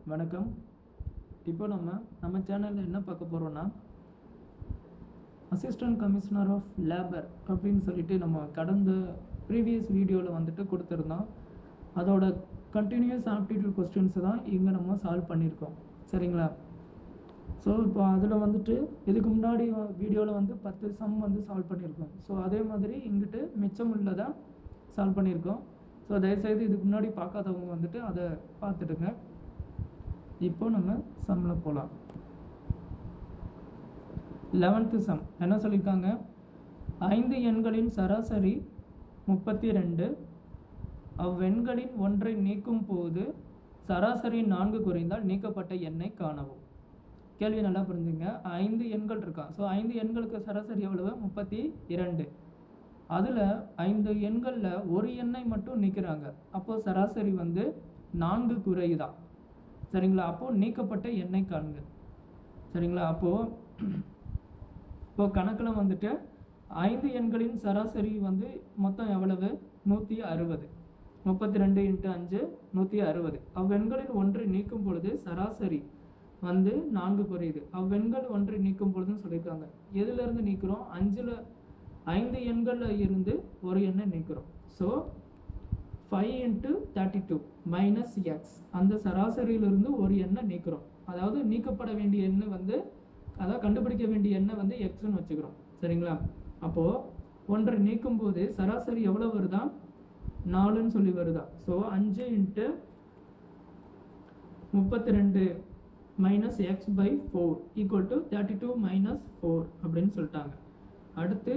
வணக்கம் இப்போ நம்ம நம்ம சேனலில் என்ன பார்க்க போகிறோன்னா அசிஸ்டன்ட் கமிஷனர் ஆஃப் லேபர் அப்படின்னு சொல்லிட்டு நம்ம கடந்த ப்ரீவியஸ் வீடியோவில் வந்துட்டு கொடுத்துருந்தோம் அதோட கண்டினியூஸ் ஆப்டிடியூட் கொஸ்டின்ஸ் தான் இங்கே நம்ம சால்வ் பண்ணியிருக்கோம் சரிங்களா ஸோ இப்போ அதில் வந்துட்டு இதுக்கு முன்னாடி வீடியோவில் வந்து பத்து சம் வந்து சால்வ் பண்ணியிருக்கோம் ஸோ அதே மாதிரி இங்கிட்டு மிச்சம் உள்ளதை சால்வ் பண்ணியிருக்கோம் ஸோ தயவுசெய்து இதுக்கு முன்னாடி பார்க்காதவங்க வந்துட்டு அதை பார்த்துடுங்க இப்போ நம்ம சம்மில் போகலாம் லெவன்த்து சம் என்ன சொல்லியிருக்காங்க ஐந்து எண்களின் சராசரி முப்பத்தி ரெண்டு அவ்வெண்களின் ஒன்றை நீக்கும் போது சராசரி நான்கு குறைந்தால் நீக்கப்பட்ட எண்ணை காணவும் கேள்வி நல்லா புரிஞ்சுங்க ஐந்து எண்கள் இருக்கான் ஸோ ஐந்து எண்களுக்கு சராசரி எவ்வளவு முப்பத்தி இரண்டு அதில் ஐந்து எண்களில் ஒரு எண்ணை மட்டும் நீக்கிறாங்க அப்போது சராசரி வந்து நான்கு குறையுதான் சரிங்களா அப்போது நீக்கப்பட்ட எண்ணெய் காண்க சரிங்களா அப்போது இப்போ கணக்கில் வந்துட்டு ஐந்து எண்களின் சராசரி வந்து மொத்தம் எவ்வளவு நூற்றி அறுபது முப்பத்தி ரெண்டு இன்ட்டு அஞ்சு நூற்றி அறுபது அவ்வெண்களில் ஒன்றை நீக்கும் பொழுது சராசரி வந்து நான்கு குறையுது அவ்வெண்கள் ஒன்றை நீக்கும் பொழுதுன்னு சொல்லியிருக்காங்க எதுலேருந்து நீக்கிறோம் அஞ்சில் ஐந்து எண்களில் இருந்து ஒரு எண்ணை நீக்கிறோம் so five into thirty two minus X அந்த சராசரியிலிருந்து ஒரு எண்ணை நீக்கிறோம் அதாவது நீக்கப்பட வேண்டிய எண்ணை வந்து அதாவது கண்டுபிடிக்க வேண்டிய எண்ணை வந்து எக்ஸ்னு வச்சுக்கிறோம் சரிங்களா அப்போது ஒன்றை நீக்கும் போது சராசரி எவ்வளோ வருதா நாலுன்னு சொல்லி வருதா ஸோ அஞ்சு இன்ட்டு முப்பத்தி ரெண்டு minus X by four equal to thirty two minus four அப்படின்னு சொல்லிட்டாங்க அடுத்து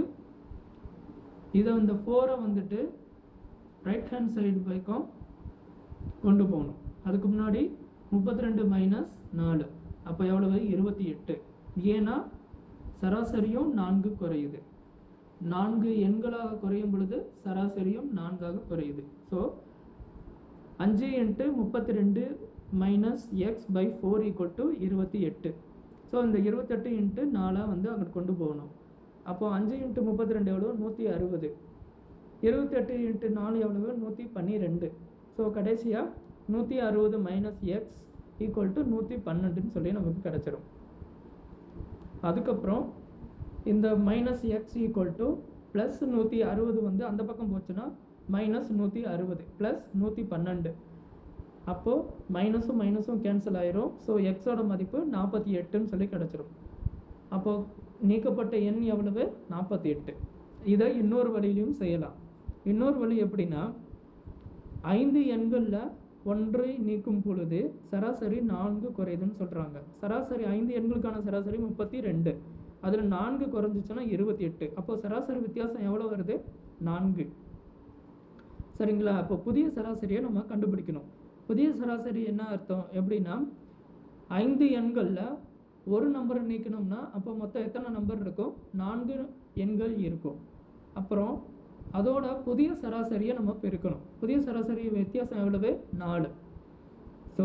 இதை இந்த ஃபோரை வந்துட்டு ரைட் ஹேண்ட் சைடு பைக்கும் கொண்டு போகணும் அதுக்கு முன்னாடி முப்பத்தி ரெண்டு மைனஸ் நாலு அப்போ எவ்வளவு இருபத்தி எட்டு ஏன்னா சராசரியும் நான்கு குறையுது நான்கு எண்களாக குறையும் பொழுது சராசரியும் நான்காக குறையுது ஸோ அஞ்சு இன்ட்டு முப்பத்தி ரெண்டு minus X by four equal to இருபத்தி எட்டு ஸோ இந்த இருபத்தெட்டு இன்ட்டு நாலாக வந்து அங்கே கொண்டு போகணும் அப்போது அஞ்சு இன்ட்டு முப்பத்தி ரெண்டு எவ்வளோ நூற்றி அறுபது இருபத்தெட்டு இன்ட்டு நாலு எவ்வளவு நூற்றி பன்னிரெண்டு ஸோ கடைசியாக நூற்றி அறுபது மைனஸ் எக்ஸ் ஈக்குவல் டு நூற்றி பன்னெண்டுன்னு சொல்லி நமக்கு கிடச்சிரும் அதுக்கப்புறம் இந்த minus X equal to plus நூற்றி அறுபது வந்து அந்த பக்கம் போச்சுன்னா மைனஸ் நூற்றி அறுபது ப்ளஸ் நூற்றி பன்னெண்டு அப்போது மைனஸும் மைனஸும் கேன்சல் ஆயிரும் ஸோ எக்ஸோட மதிப்பு நாற்பத்தி எட்டுன்னு சொல்லி கிடச்சிரும் அப்போது நீக்கப்பட்ட எண் எவ்வளவு நாற்பத்தி எட்டு இதை இன்னொரு வழியிலையும் செய்யலாம் இன்னொரு வழி எப்படின்னா ஐந்து எண்களில் ஒன்றை நீக்கும் பொழுது சராசரி நான்கு குறையுதுன்னு சொல்கிறாங்க சராசரி ஐந்து எண்களுக்கான சராசரி முப்பத்தி ரெண்டு அதில் நான்கு குறைஞ்சிச்சுன்னா இருபத்தி எட்டு அப்போ சராசரி வித்தியாசம் எவ்வளோ வருது நான்கு சரிங்களா அப்போ புதிய சராசரியை நம்ம கண்டுபிடிக்கணும் புதிய சராசரி என்ன அர்த்தம் எப்படின்னா ஐந்து எண்களில் ஒரு நம்பரை நீக்கணும்னா அப்போ மொத்தம் எத்தனை நம்பர் இருக்கும் நான்கு எண்கள் இருக்கும் அப்புறம் அதோட புதிய சராசரியை நம்ம பெருக்கணும் புதிய சராசரி வித்தியாசம் எவ்வளவு நாலு ஸோ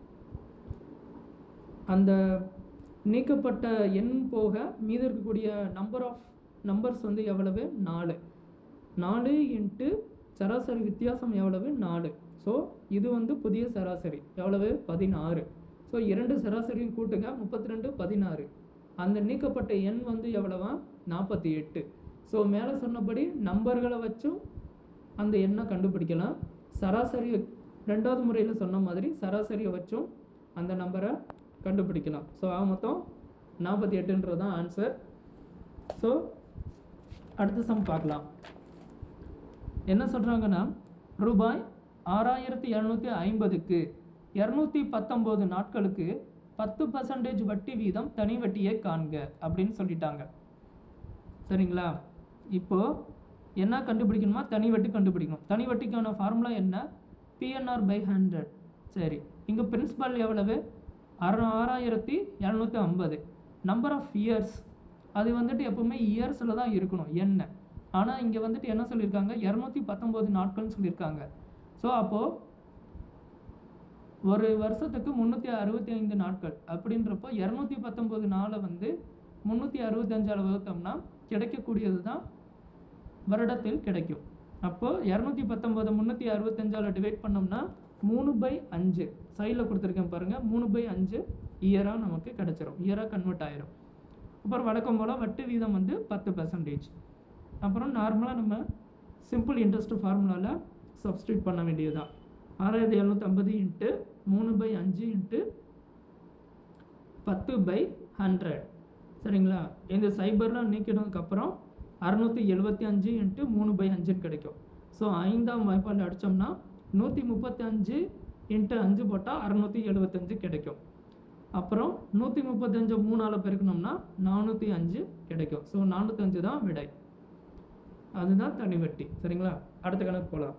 அந்த நீக்கப்பட்ட எண் போக மீதி இருக்கக்கூடிய நம்பர் ஆஃப் நம்பர்ஸ் வந்து எவ்வளவு நாலு நாலு இன்ட்டு சராசரி வித்தியாசம் எவ்வளவு நாலு ஸோ இது வந்து புதிய சராசரி எவ்வளவு பதினாறு ஸோ இரண்டு சராசரியும் கூட்டுங்க முப்பத்தி ரெண்டு பதினாறு அந்த நீக்கப்பட்ட எண் வந்து எவ்வளவா நாற்பத்தி எட்டு ஸோ மேலே சொன்னபடி நம்பர்களை வச்சும் அந்த எண்ணை கண்டுபிடிக்கலாம் சராசரி ரெண்டாவது முறையில் சொன்ன மாதிரி சராசரியை வச்சும் அந்த நம்பரை கண்டுபிடிக்கலாம் ஸோ ஆக மொத்தம் நாற்பத்தி எட்டுன்றது தான் ஆன்சர் ஸோ அடுத்த சம் பார்க்கலாம் என்ன சொல்கிறாங்கன்னா ரூபாய் ஆறாயிரத்தி இரநூத்தி ஐம்பதுக்கு இரநூத்தி பத்தொம்போது நாட்களுக்கு பத்து பர்சன்டேஜ் வட்டி வீதம் தனி வட்டியை காண்க அப்படின்னு சொல்லிட்டாங்க சரிங்களா இப்போது என்ன கண்டுபிடிக்கணுமா தனி வட்டி கண்டுபிடிக்கணும் தனி வட்டிக்கான ஃபார்முலா என்ன பிஎன்ஆர் பை ஹண்ட்ரட் சரி இங்கே பிரின்சிபல் எவ்வளவு அற ஆறாயிரத்தி இரநூத்தி ஐம்பது நம்பர் ஆஃப் இயர்ஸ் அது வந்துட்டு எப்போவுமே இயர்ஸில் தான் இருக்கணும் என்ன ஆனால் இங்கே வந்துட்டு என்ன சொல்லியிருக்காங்க இரநூத்தி பத்தொம்போது நாட்கள்னு சொல்லியிருக்காங்க ஸோ அப்போது ஒரு வருஷத்துக்கு முந்நூற்றி அறுபத்தி ஐந்து நாட்கள் அப்படின்றப்போ இரநூத்தி பத்தொம்போது நாளை வந்து முந்நூற்றி அறுபத்தஞ்சால் வகுத்தோம்னா கிடைக்கக்கூடியது தான் வருடத்தில் கிடைக்கும் அப்போது இரநூத்தி பத்தொம்போது முந்நூற்றி அறுபத்தஞ்சால் டிவைட் பண்ணோம்னா மூணு பை அஞ்சு சைடில் கொடுத்துருக்கேன் பாருங்கள் மூணு பை அஞ்சு இயராக நமக்கு கிடச்சிரும் இயராக கன்வெர்ட் ஆயிரும் அப்புறம் வழக்கம் போல் வட்டி வீதம் வந்து பத்து பர்சன்டேஜ் அப்புறம் நார்மலாக நம்ம சிம்பிள் இன்ட்ரெஸ்ட் ஃபார்முலாவில் சப்ஸ்டியூட் பண்ண வேண்டியதுதான் ஆறாயிரத்தி எழுநூற்றம்பது இன்ட்டு மூணு பை அஞ்சு இன்ட்டு பத்து பை ஹண்ட்ரட் சரிங்களா இந்த சைபர்லாம் நீக்கினதுக்கப்புறம் அறநூற்றி எழுபத்தி அஞ்சு இன்ட்டு மூணு பை அஞ்சுன்னு கிடைக்கும் ஸோ ஐந்தாம் வாய்ப்பால் அடித்தோம்னா நூற்றி முப்பத்தி அஞ்சு இன்ட்டு அஞ்சு போட்டால் அறநூற்றி எழுபத்தஞ்சு கிடைக்கும் அப்புறம் நூற்றி முப்பத்தஞ்சு மூணால் பெருக்கணும்னா நானூற்றி அஞ்சு கிடைக்கும் ஸோ நானூற்றஞ்சு தான் விடை அதுதான் தனி வட்டி சரிங்களா அடுத்த கணக்கு போகலாம்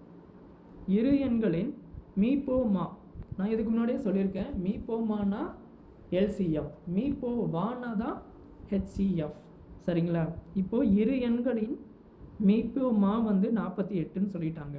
இரு எண்களின் மீ மா நான் இதுக்கு முன்னாடியே சொல்லியிருக்கேன் மீ மானா எல்சிஎஃப் மீ போ வானா தான் ஹெச்சிஎஃப் சரிங்களா இப்போ இரு எண்களின் மீ மா வந்து நாற்பத்தி எட்டுன்னு சொல்லிட்டாங்க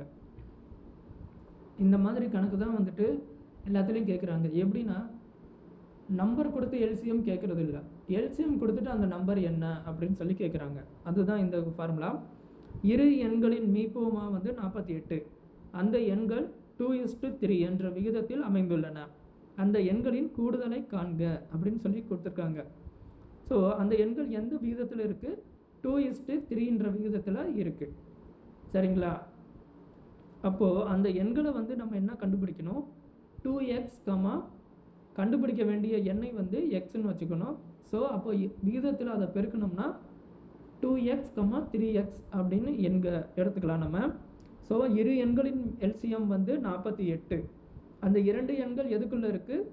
இந்த மாதிரி கணக்கு தான் வந்துட்டு எல்லாத்துலேயும் கேட்குறாங்க எப்படின்னா நம்பர் கொடுத்து எல்சிஎம் கேட்குறது இல்லை எல்சிஎம் கொடுத்துட்டு அந்த நம்பர் என்ன அப்படின்னு சொல்லி கேட்குறாங்க அதுதான் இந்த ஃபார்முலா இரு எண்களின் மீப்போமா வந்து நாற்பத்தி எட்டு அந்த எண்கள் டூ இஸ்டு த்ரீ என்ற விகிதத்தில் அமைந்துள்ளன அந்த எண்களின் கூடுதலை காண்க அப்படின்னு சொல்லி கொடுத்துருக்காங்க ஸோ அந்த எண்கள் எந்த விகிதத்தில் இருக்குது டூ இஸ்டு த்ரீன்ற விகிதத்தில் இருக்குது சரிங்களா அப்போது அந்த எண்களை வந்து நம்ம என்ன கண்டுபிடிக்கணும் டூ எக்ஸ் கமா கண்டுபிடிக்க வேண்டிய எண்ணை வந்து எக்ஸ்ன்னு வச்சுக்கணும் ஸோ அப்போ இ- விகிதத்தில் அதை பெருக்கணும்னா two X comma three X அப்படின்னு எண்க எடுத்துக்கலாம் நம்ம ஸோ இரு எண்களின் எல்சிஎம் வந்து நாற்பத்தி எட்டு அந்த இரண்டு எண்கள் எதுக்குள்ளே இருக்குது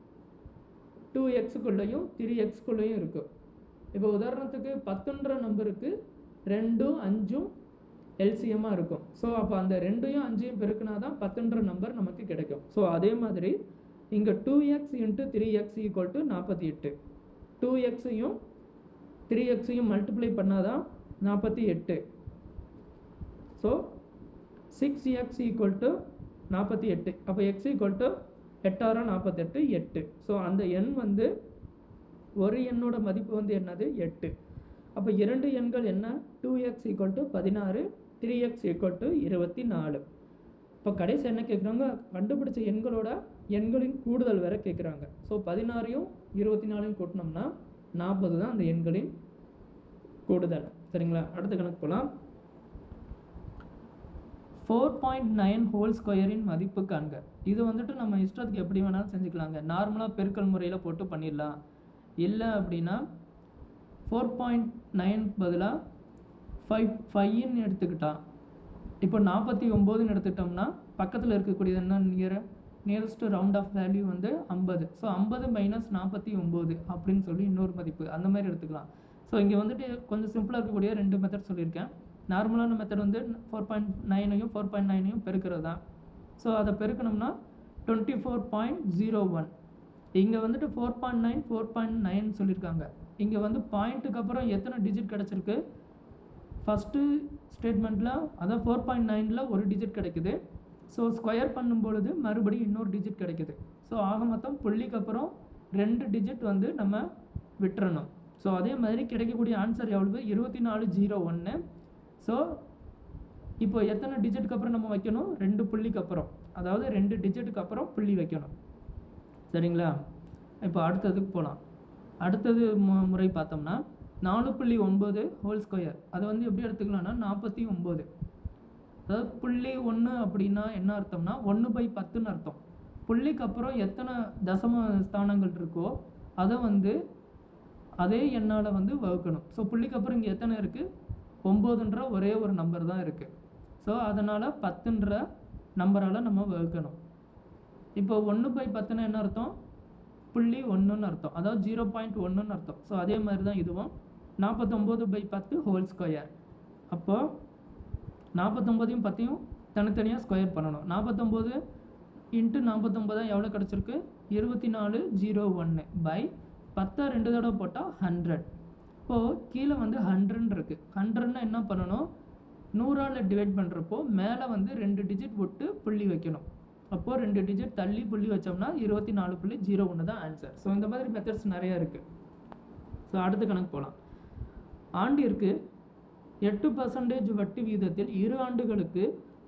டூ எக்ஸுக்குள்ளேயும் த்ரீ எக்ஸ்குள்ளேயும் இருக்குது இப்போ உதாரணத்துக்கு பத்துன்ற நம்பருக்கு ரெண்டும் அஞ்சும் எல்சிஎம்மாக இருக்கும் ஸோ அப்போ அந்த ரெண்டையும் அஞ்சையும் பெருக்கினா தான் பத்துன்ற நம்பர் நமக்கு கிடைக்கும் ஸோ அதே மாதிரி இங்கே two X into three X equal to நாற்பத்தி எட்டு டூ எக்ஸையும் த்ரீ எக்ஸையும் மல்டிப்ளை பண்ணால் தான் நாற்பத்தி எட்டு so six X equal to நாற்பத்தி எட்டு அப்போ எக்ஸ் ஈக்குவல் டு எட்டாயிரம் நாற்பத்தெட்டு எட்டு ஸோ அந்த எண் வந்து ஒரு எண்ணோட மதிப்பு வந்து என்னது எட்டு அப்போ இரண்டு எண்கள் என்ன டூ எக்ஸ் ஈக்குவல் டு பதினாறு த்ரீ எக்ஸ் ஈக்குவல் டு இருபத்தி நாலு இப்போ கடைசி என்ன கேட்குறாங்க கண்டுபிடிச்ச எண்களோட எண்களின் கூடுதல் வேற கேட்குறாங்க ஸோ பதினாறையும் இருபத்தி நாலையும் கூட்டினோம்னா நாற்பது தான் அந்த எண்களின் கூடுதல் சரிங்களா அடுத்த கணக்கு போகலாம் ஃபோர் பாயிண்ட் நைன் ஹோல் ஸ்கொயரின் மதிப்பு காண்க இது வந்துட்டு நம்ம இஷ்டத்துக்கு எப்படி வேணாலும் செஞ்சுக்கலாங்க நார்மலாக பெருக்கல் முறையில் போட்டு பண்ணிடலாம் இல்லை அப்படின்னா ஃபோர் பாயிண்ட் நைன் பதிலாக ஃபைவ் ஃபைன்னு எடுத்துக்கிட்டா இப்போ நாற்பத்தி ஒம்போதுன்னு எடுத்துக்கிட்டோம்னா பக்கத்தில் இருக்கக்கூடியது என்ன near nearest round off value வந்து ஐம்பது ஸோ ஐம்பது மைனஸ் நாற்பத்தி ஒம்பது அப்படின்னு சொல்லி இன்னொரு மதிப்பு அந்த மாதிரி எடுத்துக்கலாம் ஸோ இங்கே வந்துட்டு கொஞ்சம் சிம்பிளாக இருக்கக்கூடிய ரெண்டு மெத்தட் சொல்லியிருக்கேன் நார்மலான மெத்தட் வந்து ஃபோர் பாயிண்ட் நைனையும் ஃபோர் பாயிண்ட் நைனையும் பெருக்கிறது தான் ஸோ அதை பெருக்கணும்னா twenty four point zero one இங்கே வந்துட்டு four point nine four point nine சொல்லியிருக்காங்க இங்கே வந்து பாயிண்ட்டுக்கு அப்புறம் எத்தனை டிஜிட் கிடச்சிருக்கு ஃபஸ்ட்டு ஸ்டேட்மெண்ட்டில் அதான் ஃபோர் பாயிண்ட் நைனில் ஒரு டிஜிட் கிடைக்குது ஸோ ஸ்கொயர் பண்ணும் பொழுது மறுபடியும் இன்னொரு டிஜிட் கிடைக்குது ஸோ ஆக மொத்தம் புள்ளிக்கு அப்புறம் ரெண்டு டிஜிட் வந்து நம்ம விட்டுறணும் ஸோ அதே மாதிரி கிடைக்கக்கூடிய ஆன்சர் எவ்வளவு இருபத்தி நாலு ஜீரோ ஒன்று ஸோ இப்போ எத்தனை டிஜிட்டுக்கு அப்புறம் நம்ம வைக்கணும் ரெண்டு புள்ளிக்கு அப்புறம் அதாவது ரெண்டு டிஜிட்டுக்கு அப்புறம் புள்ளி வைக்கணும் சரிங்களா இப்போ அடுத்ததுக்கு போகலாம் அடுத்தது மு- முறை பார்த்தோம்னா நாலு புள்ளி ஒன்பது ஹோல் ஸ்கொயர் அதை வந்து எப்படி எடுத்துக்கலாம்னா நாற்பத்தி ஒம்பது அதாவது புள்ளி ஒன்று அப்படின்னா என்ன அர்த்தம்னா ஒன்று பை பத்துன்னு அர்த்தம் புள்ளிக்கு அப்புறம் எத்தனை தசம ஸ்தானங்கள் இருக்கோ அதை வந்து அதே எண்ணால் வந்து வகுக்கணும் ஸோ புள்ளிக்கு அப்புறம் இங்கே எத்தனை இருக்குது ஒம்போதுன்ற ஒரே ஒரு நம்பர் தான் இருக்குது ஸோ அதனால் பத்துன்ற நம்பரால் நம்ம வகுக்கணும் இப்போ ஒன்று பை பத்துனா என்ன அர்த்தம் புள்ளி ஒன்றுன்னு அர்த்தம் அதாவது ஜீரோ பாயிண்ட் ஒன்றுன்னு அர்த்தம் ஸோ அதே மாதிரி தான் இதுவும் நாற்பத்தொம்போது பை பத்து ஹோல் ஸ்கொயர் அப்போ நாற்பத்தொம்போதையும் பத்தையும் தனித்தனியாக ஸ்கொயர் பண்ணணும் நாற்பத்தொம்போது இன்ட்டு நாற்பத்தொம்போதா எவ்வளோ கிடச்சிருக்கு இருபத்தி நாலு ஜீரோ ஒன்று பை பத்தை ரெண்டு தடவை போட்டால் ஹண்ட்ரட் இப்போது கீழே வந்து ஹண்ட்ரட் இருக்குது ஹண்ட்ரட்னா என்ன பண்ணணும் நூறால் டிவைட் பண்ணுறப்போ மேலே வந்து ரெண்டு டிஜிட் விட்டு புள்ளி வைக்கணும் அப்போது ரெண்டு டிஜிட் தள்ளி புள்ளி வச்சோம்னா இருபத்தி நாலு புள்ளி ஜீரோ ஒன்று தான் ஆன்சர் ஸோ இந்த மாதிரி மெத்தட்ஸ் நிறையா இருக்குது ஸோ அடுத்த கணக்கு போகலாம் ஆண்டிற்கு எட்டு பர்சன்டேஜ் வட்டி வீதத்தில் இரு ஆண்டுகளுக்கு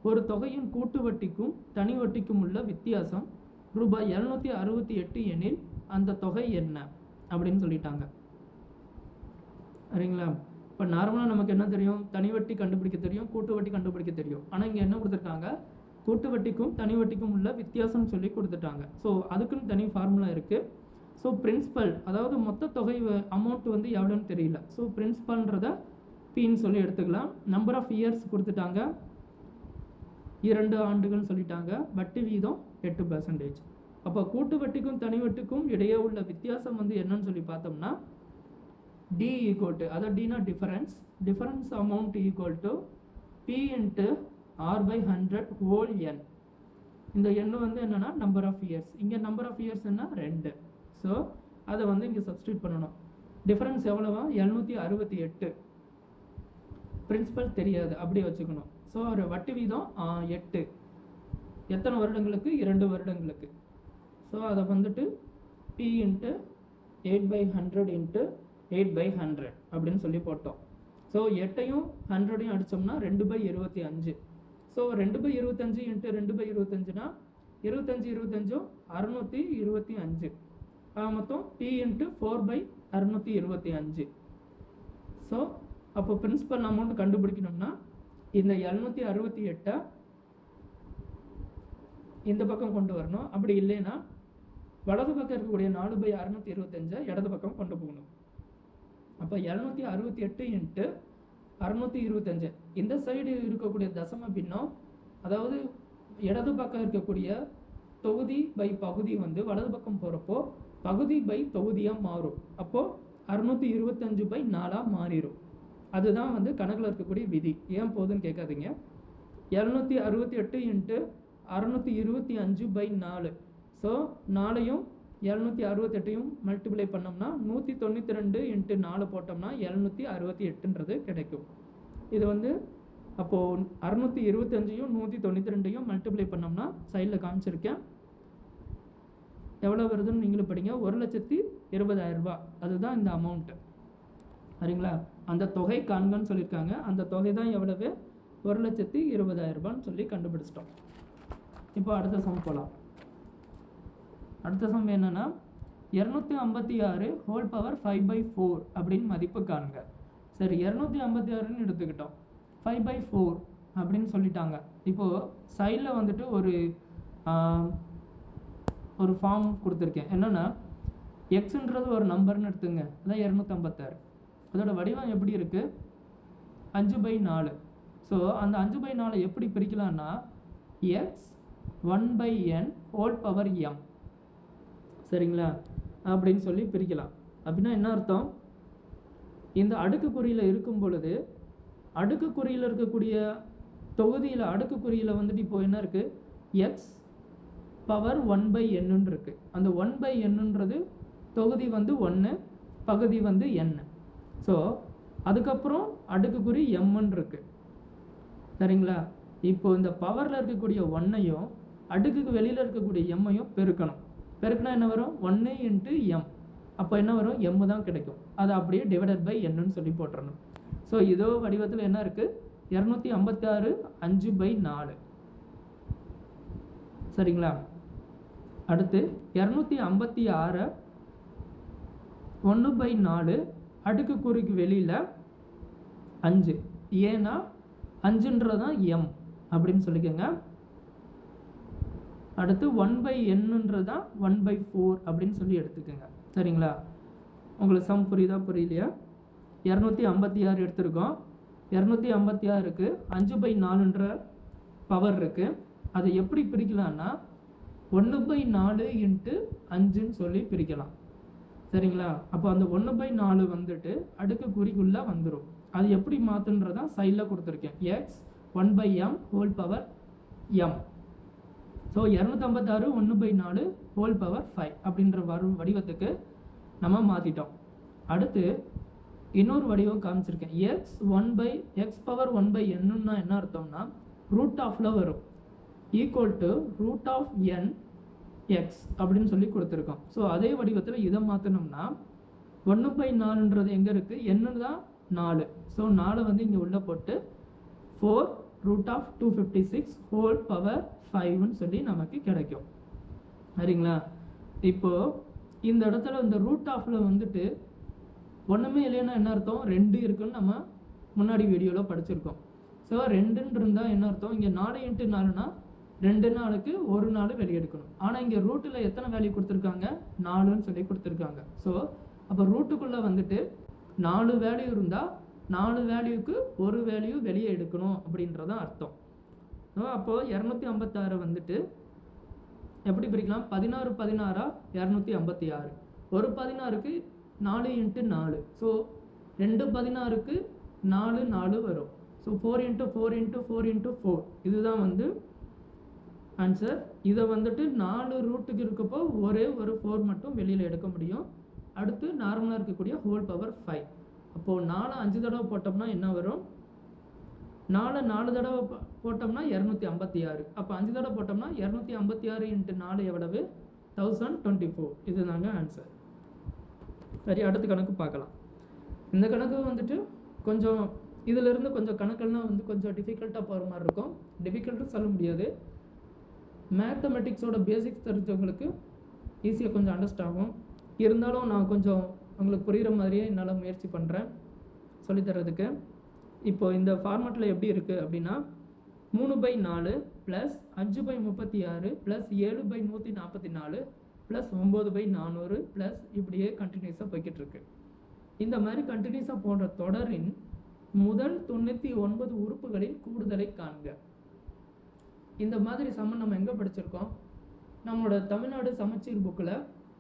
ஒரு தொகையின் கூட்டு வட்டிக்கும் தனி வட்டிக்கும் உள்ள வித்தியாசம் ரூபாய் எழுநூத்தி அறுபத்தி எட்டு எனில் அந்த தொகை என்ன அப்படின்னு சொல்லிட்டாங்க சரிங்களா இப்போ நார்மலாக நமக்கு என்ன தெரியும் தனி வட்டி கண்டுபிடிக்க தெரியும் கூட்டு வட்டி கண்டுபிடிக்க தெரியும் ஆனால் இங்கே என்ன கொடுத்துருக்காங்க கூட்டு வட்டிக்கும் தனி வட்டிக்கும் உள்ள வித்தியாசம் சொல்லி கொடுத்துட்டாங்க ஸோ அதுக்குன்னு தனி ஃபார்முலா இருக்குது ஸோ பிரின்சிபல் அதாவது மொத்த தொகை அமௌண்ட் வந்து எவ்வளோன்னு தெரியல ஸோ பிரின்சிபல்ன்றத பின்னு சொல்லி எடுத்துக்கலாம் நம்பர் ஆஃப் இயர்ஸ் கொடுத்துட்டாங்க இரண்டு ஆண்டுகள் சொல்லிட்டாங்க வட்டி வீதம் எட்டு பர்சன்டேஜ் அப்போ கூட்டு வட்டிக்கும் தனி வட்டிக்கும் இடையே உள்ள வித்தியாசம் வந்து என்னன்னு சொல்லி பார்த்தோம்னா டி ஈக்குவல் டு அதாவது டினா difference difference amount equal to P into R by hundred whole N இந்த எண் வந்து என்னன்னா நம்பர் ஆஃப் இயர்ஸ் இங்கே நம்பர் ஆஃப் இயர்ஸ் என்ன ரெண்டு ஸோ அதை வந்து இங்கே சப்ஸ்டியூட் பண்ணணும் டிஃபரன்ஸ் எவ்வளவா எழுநூற்றி அறுபத்தி எட்டு பிரின்சிபல் தெரியாது அப்படியே வச்சுக்கணும் ஸோ ஒரு வட்டி வீதம் ஆ, எட்டு எத்தனை வருடங்களுக்கு இரண்டு வருடங்களுக்கு ஸோ அதை வந்துட்டு P into eight by hundred into eight by hundred அப்படின்னு சொல்லி போட்டோம் ஸோ எட்டையும் ஹண்ட்ரடையும் அடித்தோம்னா ரெண்டு பை இருபத்தி அஞ்சு ஸோ ரெண்டு பை இருபத்தஞ்சு இன்ட்டு ரெண்டு பை இருபத்தஞ்சுனா இருபத்தஞ்சு இருபத்தஞ்சும் அறுநூற்றி இருபத்தி அஞ்சு ஆக மொத்தம் பி இன்ட்டு ஃபோர் பை அறுநூற்றி இருபத்தி அஞ்சு ஸோ அப்போ பிரின்சிபல் அமௌண்ட் கண்டுபிடிக்கணும்னா இந்த எழுநூற்றி அறுபத்தி எட்டை இந்த பக்கம் கொண்டு வரணும் அப்படி இல்லைன்னா வலது பக்கம் இருக்கக்கூடிய நாலு பை அறுநூத்தி இருபத்தஞ்சை இடது பக்கம் கொண்டு போகணும் அப்போ எழுநூற்றி அறுபத்தி எட்டு இன்ட்டு அறுநூத்தி இருபத்தஞ்சு இந்த சைடு இருக்கக்கூடிய தசம பின்னம் அதாவது இடது பக்கம் இருக்கக்கூடிய தொகுதி பை பகுதி வந்து வலது பக்கம் போகிறப்போ பகுதி பை தொகுதியாக மாறும் அப்போது அறுநூத்தி இருபத்தஞ்சு பை நாலாக மாறிடும் அதுதான் வந்து கணக்கில் இருக்கக்கூடிய விதி ஏன் போகுதுன்னு கேட்காதீங்க இரநூத்தி அறுபத்தி எட்டு இன்ட்டு அறநூற்றி இருபத்தி அஞ்சு பை நாலு ஸோ நாலையும் இரநூத்தி அறுபத்தெட்டையும் மல்டிப்ளை பண்ணோம்னா நூற்றி தொண்ணூற்றி ரெண்டு இன்ட்டு நாலு போட்டோம்னா எழுநூற்றி அறுபத்தி எட்டுன்றது கிடைக்கும் இது வந்து அப்போது அறநூற்றி இருபத்தஞ்சையும் நூற்றி தொண்ணூற்றி ரெண்டையும் மல்டிப்ளை பண்ணோம்னா சைடில் காமிச்சிருக்கேன் எவ்வளோ வருதுன்னு நீங்களும் படிங்க ஒரு லட்சத்தி இருபதாயிரம் ரூபாய் அதுதான் இந்த அமௌண்ட்டு சரிங்களா அந்த தொகை காண்கன்னு சொல்லியிருக்காங்க அந்த தொகை தான் எவ்வளவு ஒரு லட்சத்தி இருபதாயிரம் ரூபான்னு சொல்லி கண்டுபிடிச்சிட்டோம் இப்போ அடுத்த சம் போகலாம் அடுத்த சம் என்னன்னா இரநூத்தி ஐம்பத்தி ஆறு whole power five by four அப்படின்னு மதிப்பு காணுங்க சரி இரநூத்தி ஐம்பத்தி ஆறுன்னு எடுத்துக்கிட்டோம் ஃபைவ் பை ஃபோர் அப்படின்னு சொல்லிட்டாங்க இப்போது சைடில் வந்துட்டு ஒரு ஆஹ், ஒரு ஃபார்ம் கொடுத்துருக்கேன் என்னென்னா எக்ஸுன்றது ஒரு நம்பர்னு எடுத்துங்க அதான் இரநூத்தம்பத்தாறு அதோட வடிவம் எப்படி இருக்குது அஞ்சு பை நாலு ஸோ அந்த அஞ்சு பை நாலை எப்படி பிரிக்கலாம்னா X one by N whole power M சரிங்களா அப்படின்னு சொல்லி பிரிக்கலாம் அப்படின்னா என்ன அர்த்தம் இந்த அடுக்குக்குறியில் இருக்கும் பொழுது அடுக்குக்குறியில் இருக்கக்கூடிய தொகுதியில் அடுக்குக்குறியில் வந்துட்டு இப்போ என்ன இருக்குது எக்ஸ் பவர் ஒன் பை என்னன்னு இருக்குது அந்த ஒன் பை என்னன்றது தொகுதி வந்து ஒன்று பகுதி வந்து n ஸோ அதுக்கப்புறம் அடுக்குக்குறி எம்ன்னு இருக்கு சரிங்களா இப்போ இந்த பவரில் இருக்கக்கூடிய ஒன்னையும் அடுக்குக்கு வெளியில் இருக்கக்கூடிய எம்மையும் பெருக்கணும் பெருக்கினா என்ன வரும் ஒன்று இன்ட்டு எம் அப்போ என்ன வரும் எம் தான் கிடைக்கும் அதை அப்படியே டிவைடட் பை என்னன்னு சொல்லி போட்டுறணும் ஸோ இதோ வடிவத்தில் என்ன இருக்குது இரநூத்தி ஐம்பத்தாறு அஞ்சு பை நாலு சரிங்களா அடுத்து இரநூத்தி ஐம்பத்தி ஆறை ஒன்று பை நாலு அடுக்குக்குறிக்கு வெளியில் அஞ்சு ஏன்னா அஞ்சுன்றதான் எம் அப்படின்னு சொல்லிக்கோங்க அடுத்து ஒன் பை என்னன்றதான் ஒன் பை ஃபோர் அப்படின்னு சொல்லி எடுத்துக்கோங்க சரிங்களா உங்களுக்கு சம் புரியுதா புரியலையா இரநூத்தி ஐம்பத்தி ஆறு எடுத்திருக்கோம் இரநூத்தி ஐம்பத்தி ஆறுக்கு அஞ்சு பை நாலுன்ற பவர் இருக்குது அதை எப்படி பிரிக்கலாம்னா ஒன்று பை நாலு இன்ட்டு அஞ்சுன்னு சொல்லி பிரிக்கலாம் சரிங்களா அப்போ அந்த ஒன்று பை நாலு வந்துட்டு அடுக்கு குறிக்குள்ளே வந்துடும் அது எப்படி மாற்றுன்றதான் சைடில் கொடுத்துருக்கேன் X one by M whole power M so இரநூத்தம்பத்தாறு ஒன்று பை நாலு ஹோல் பவர் ஃபைவ் அப்படின்ற வரு வடிவத்துக்கு நம்ம மாற்றிட்டோம் அடுத்து இன்னொரு வடிவம் காமிச்சிருக்கேன் X one by X power one by என்னன்னா என்ன அர்த்தம்னா ரூட் ஆஃப்ல வரும் equal to root of N X அப்படின்னு சொல்லி கொடுத்துருக்கோம் ஸோ அதே வடிவத்தில் இதை மாற்றினோம்னா ஒன்று பை நாலுன்றது எங்கே இருக்குது என்ன தான் நாலு ஸோ நாலு வந்து இங்கே உள்ளே போட்டு four root of two fifty six whole power ஃபைவ்னு சொல்லி நமக்கு கிடைக்கும் சரிங்களா இப்போது இந்த இடத்துல இந்த ரூட் ஆஃபில் வந்துட்டு ஒன்றுமே இல்லைன்னா என்ன அர்த்தம் ரெண்டு இருக்குன்னு நம்ம முன்னாடி வீடியோவில் படிச்சிருக்கோம் ஸோ ரெண்டுன்னு இருந்தால் என்ன அர்த்தம் இங்கே நாலு இன்ட்டு நாலுனா ரெண்டு நாளுக்கு ஒரு நாள் வெளியெடுக்கணும் ஆனால் இங்கே ரூட்டில் எத்தனை வேல்யூ கொடுத்துருக்காங்க நாலுன்னு சொல்லி கொடுத்துருக்காங்க ஸோ அப்போ ரூட்டுக்குள்ளே வந்துட்டு நாலு வேல்யூ இருந்தால் நாலு வேல்யூக்கு ஒரு வேல்யூ வெளியே எடுக்கணும் அப்படின்றதான் அர்த்தம் ஸோ அப்போது இரநூத்தி ஐம்பத்தாறு வந்துட்டு எப்படி பிரிக்கலாம் பதினாறு பதினாறா இரநூத்தி ஐம்பத்தி ஆறு ஒரு பதினாறுக்கு நாலு இன்ட்டு நாலு ஸோ ரெண்டு பதினாறுக்கு நாலு நாலு வரும் so four into four into four into four இதுதான் வந்து ஆன்சர் இதை வந்துட்டு நாலு ரூட்டுக்கு இருக்கப்போ ஒரே ஒரு ஃபோர் மட்டும் வெளியில் எடுக்க முடியும் அடுத்து நார்மலாக இருக்கக்கூடிய ஹோல் பவர் ஃபைவ் அப்போது நாலு அஞ்சு தடவை போட்டோம்னா என்ன வரும் நாலு நாலு தடவை போ- போட்டோம்னா இரநூத்தி ஐம்பத்தி ஆறு அப்போ அஞ்சு தடவை போட்டோம்னா இரநூத்தி ஐம்பத்தி ஆறு இன்ட்டு நாலு எவ்வளவு தௌசண்ட் டுவெண்ட்டி ஃபோர் இதுதாங்க ஆன்சர் சரி அடுத்த கணக்கு பார்க்கலாம் இந்த கணக்கு வந்துட்டு கொஞ்சம் இதிலிருந்து கொஞ்சம் கணக்கெல்லாம் வந்து கொஞ்சம் டிஃபிகல்ட்டாக போகிற மாதிரி இருக்கும் டிஃபிகல்ட்டும் சொல்ல முடியாது மேத்தமெட்டிக்ஸோட பேசிக்ஸ் தெரிஞ்சவங்களுக்கு ஈஸியாக கொஞ்சம் அண்டர்ஸ்ட் ஆகும் இருந்தாலும் நான் கொஞ்சம் உங்களுக்கு புரிகிற மாதிரியே என்னால் முயற்சி பண்ணுறேன் சொல்லித்தரதுக்கு இப்போ இந்த ஃபார்மேட்டில் எப்படி இருக்குது அப்படின்னா மூணு பை நாலு ப்ளஸ் அஞ்சு பை முப்பத்தி ஆறு ப்ளஸ் ஏழு பை நூற்றி நாற்பத்தி நாலு ப்ளஸ் ஒம்பது பை நானூறு ப்ளஸ் இப்படியே கண்டினியூஸாக போய்கிட்டு இருக்கு இந்த மாதிரி கண்டினியூஸாக போன்ற தொடரின் முதல் தொண்ணூற்றி ஒன்பது உறுப்புகளின் கூடுதலை காண்க இந்த மாதிரி சம்மன் நம்ம எங்கே படிச்சிருக்கோம் நம்மளோட தமிழ்நாடு சமச்சீர் புக்கில்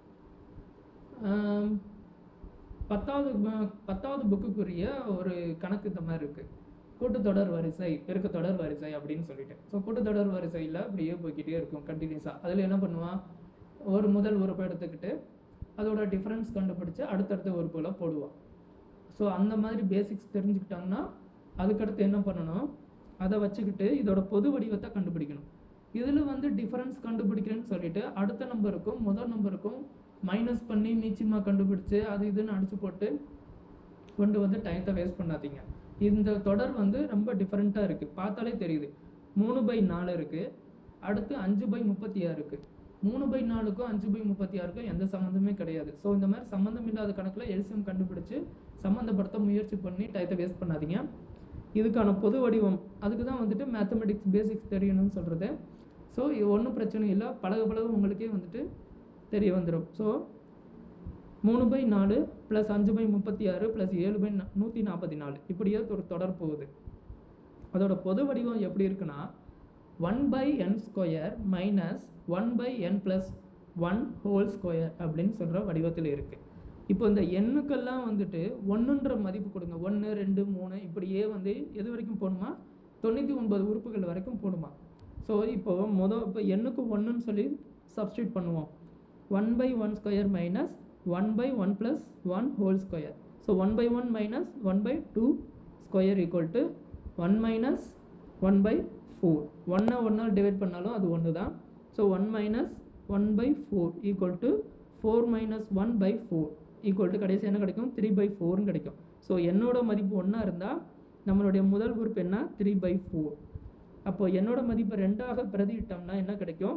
பத்தாவது ப- பத்தாவது புக்குக்குரிய ஒரு கணக்கு இந்த மாதிரி இருக்குது கூட்டுத்தொடர் வரிசை பெருக்கத்தொடர் வரிசை அப்படின்னு சொல்லிட்டு ஸோ கூட்டுத்தொடர் வரிசையில் அப்படியே போய்க்கிட்டே இருக்கும் கண்டினியூஸாக அதில் என்ன பண்ணுவான் ஒரு முதல் உறுப்பை எடுத்துக்கிட்டு அதோட டிஃப்ரென்ஸ் கண்டுபிடிச்சு அடுத்தடுத்த உறுப்புகளை போடுவான் ஸோ அந்த மாதிரி பேசிக்ஸ் தெரிஞ்சுக்கிட்டாங்கன்னா அதுக்கடுத்து என்ன பண்ணணும் அதை வச்சுக்கிட்டு இதோட பொது வடிவத்தை கண்டுபிடிக்கணும் இதில் வந்து டிஃபரன்ஸ் கண்டுபிடிக்கிறேன்னு சொல்லிட்டு அடுத்த நம்பருக்கும் முதல் நம்பருக்கும் மைனஸ் பண்ணி மீச்சிமா கண்டுபிடிச்சு அது இதுன்னு அடிச்சு போட்டு கொண்டு வந்து டயத்தை வேஸ்ட் பண்ணாதீங்க இந்த தொடர் வந்து ரொம்ப டிஃப்ரெண்ட்டாக இருக்குது பார்த்தாலே தெரியுது மூணு பை நாலு இருக்குது அடுத்து அஞ்சு பை முப்பத்தி ஆறு இருக்குது மூணு பை நாலுக்கும் அஞ்சு பை முப்பத்தி ஆறுக்கும் எந்த சம்மந்தமே கிடையாது ஸோ இந்த மாதிரி சம்மந்தம் இல்லாத கணக்கில் எல்சிஎம் கண்டுபிடிச்சு சம்மந்தப்படுத்த முயற்சி பண்ணி டயத்தை வேஸ்ட் பண்ணாதீங்க இதுக்கான பொது வடிவம் அதுக்கு தான் வந்துட்டு மேத்தமெட்டிக்ஸ் பேசிக்ஸ் தெரியணும்னு சொல்கிறது ஸோ இது ஒன்றும் பிரச்சனை இல்லை பழக பழக உங்களுக்கே வந்துட்டு தெரிய வந்துடும் ஸோ மூணு பை நாலு ப்ளஸ் அஞ்சு பை முப்பத்தி ஆறு ப்ளஸ் ஏழு பை நூற்றி நாற்பத்தி நாலு இப்படியே ஒரு தொடர் போகுது அதோட பொது வடிவம் எப்படி இருக்குன்னா one by N square minus one by N plus one whole square அப்படின்னு சொல்கிற வடிவத்தில் இருக்குது இப்போ இந்த எண்ணுக்கெல்லாம் வந்துட்டு ஒன்றுன்ற மதிப்பு கொடுங்க ஒன்று ரெண்டு மூணு இப்படியே வந்து எது வரைக்கும் போகணுமா தொண்ணூற்றி ஒன்பது உறுப்புகள் வரைக்கும் போடுமா ஸோ இப்போ மொதல் இப்போ எண்ணுக்கு ஒன்றுன்னு சொல்லி சப்ஸ்டியூட் பண்ணுவோம் one by one square minus one by one plus one whole square so one by one minus one by two square equal to one minus one by four ஒன்னை ஒன்னால் டிவைட் பண்ணாலும் அது ஒன்று தான் so one minus one by four equal to four minus one by four equal to கடைசி என்ன கிடைக்கும் three by ஃபோர்னு கிடைக்கும் ஸோ என்னோட மதிப்பு ஒன்றா இருந்தால் நம்மளுடைய முதல் உறுப்பு என்ன த்ரீ பை ஃபோர் அப்போ என்னோட மதிப்பை ரெண்டாக பிரதியிட்டோம்னா என்ன கிடைக்கும்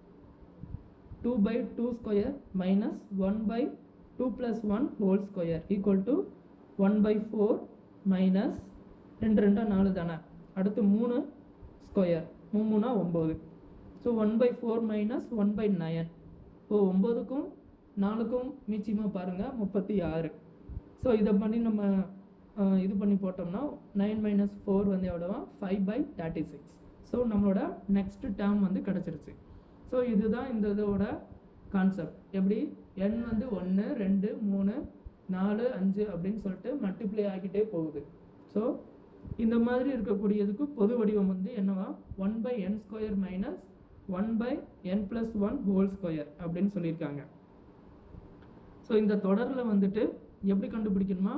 two by two square minus one by two plus one whole square equal to one by four minus ரெண்டு ரெண்டா நாலு தானே அடுத்து மூணு ஸ்கொயர் மூணுனா ஒம்பது so one by four minus one by nine ஓ ஒம்பதுக்கும் நாலுக்கும் மீச்சியமாக பாருங்கள் முப்பத்தி ஆறு ஸோ இதை பண்ணி நம்ம அஹ், இது பண்ணி போட்டோம்னா நைன் மைனஸ் ஃபோர் வந்து எவ்வளோவா five by thirty six so நம்மளோட நெக்ஸ்ட் டேர்ம் வந்து கிடச்சிருச்சு ஸோ இதுதான் இந்த இதோட கான்செப்ட் எப்படி n வந்து ஒன்று ரெண்டு மூணு நாலு அஞ்சு அப்படின்னு சொல்லிட்டு மல்டிப்ளை ஆகிக்கிட்டே போகுது ஸோ இந்த மாதிரி இருக்கக்கூடியதுக்கு பொது வடிவம் வந்து என்னவா one by N square minus one by N plus one whole square அப்படின்னு சொல்லியிருக்காங்க ஸோ இந்த தொடரில் வந்துட்டு எப்படி கண்டுபிடிக்கணுமா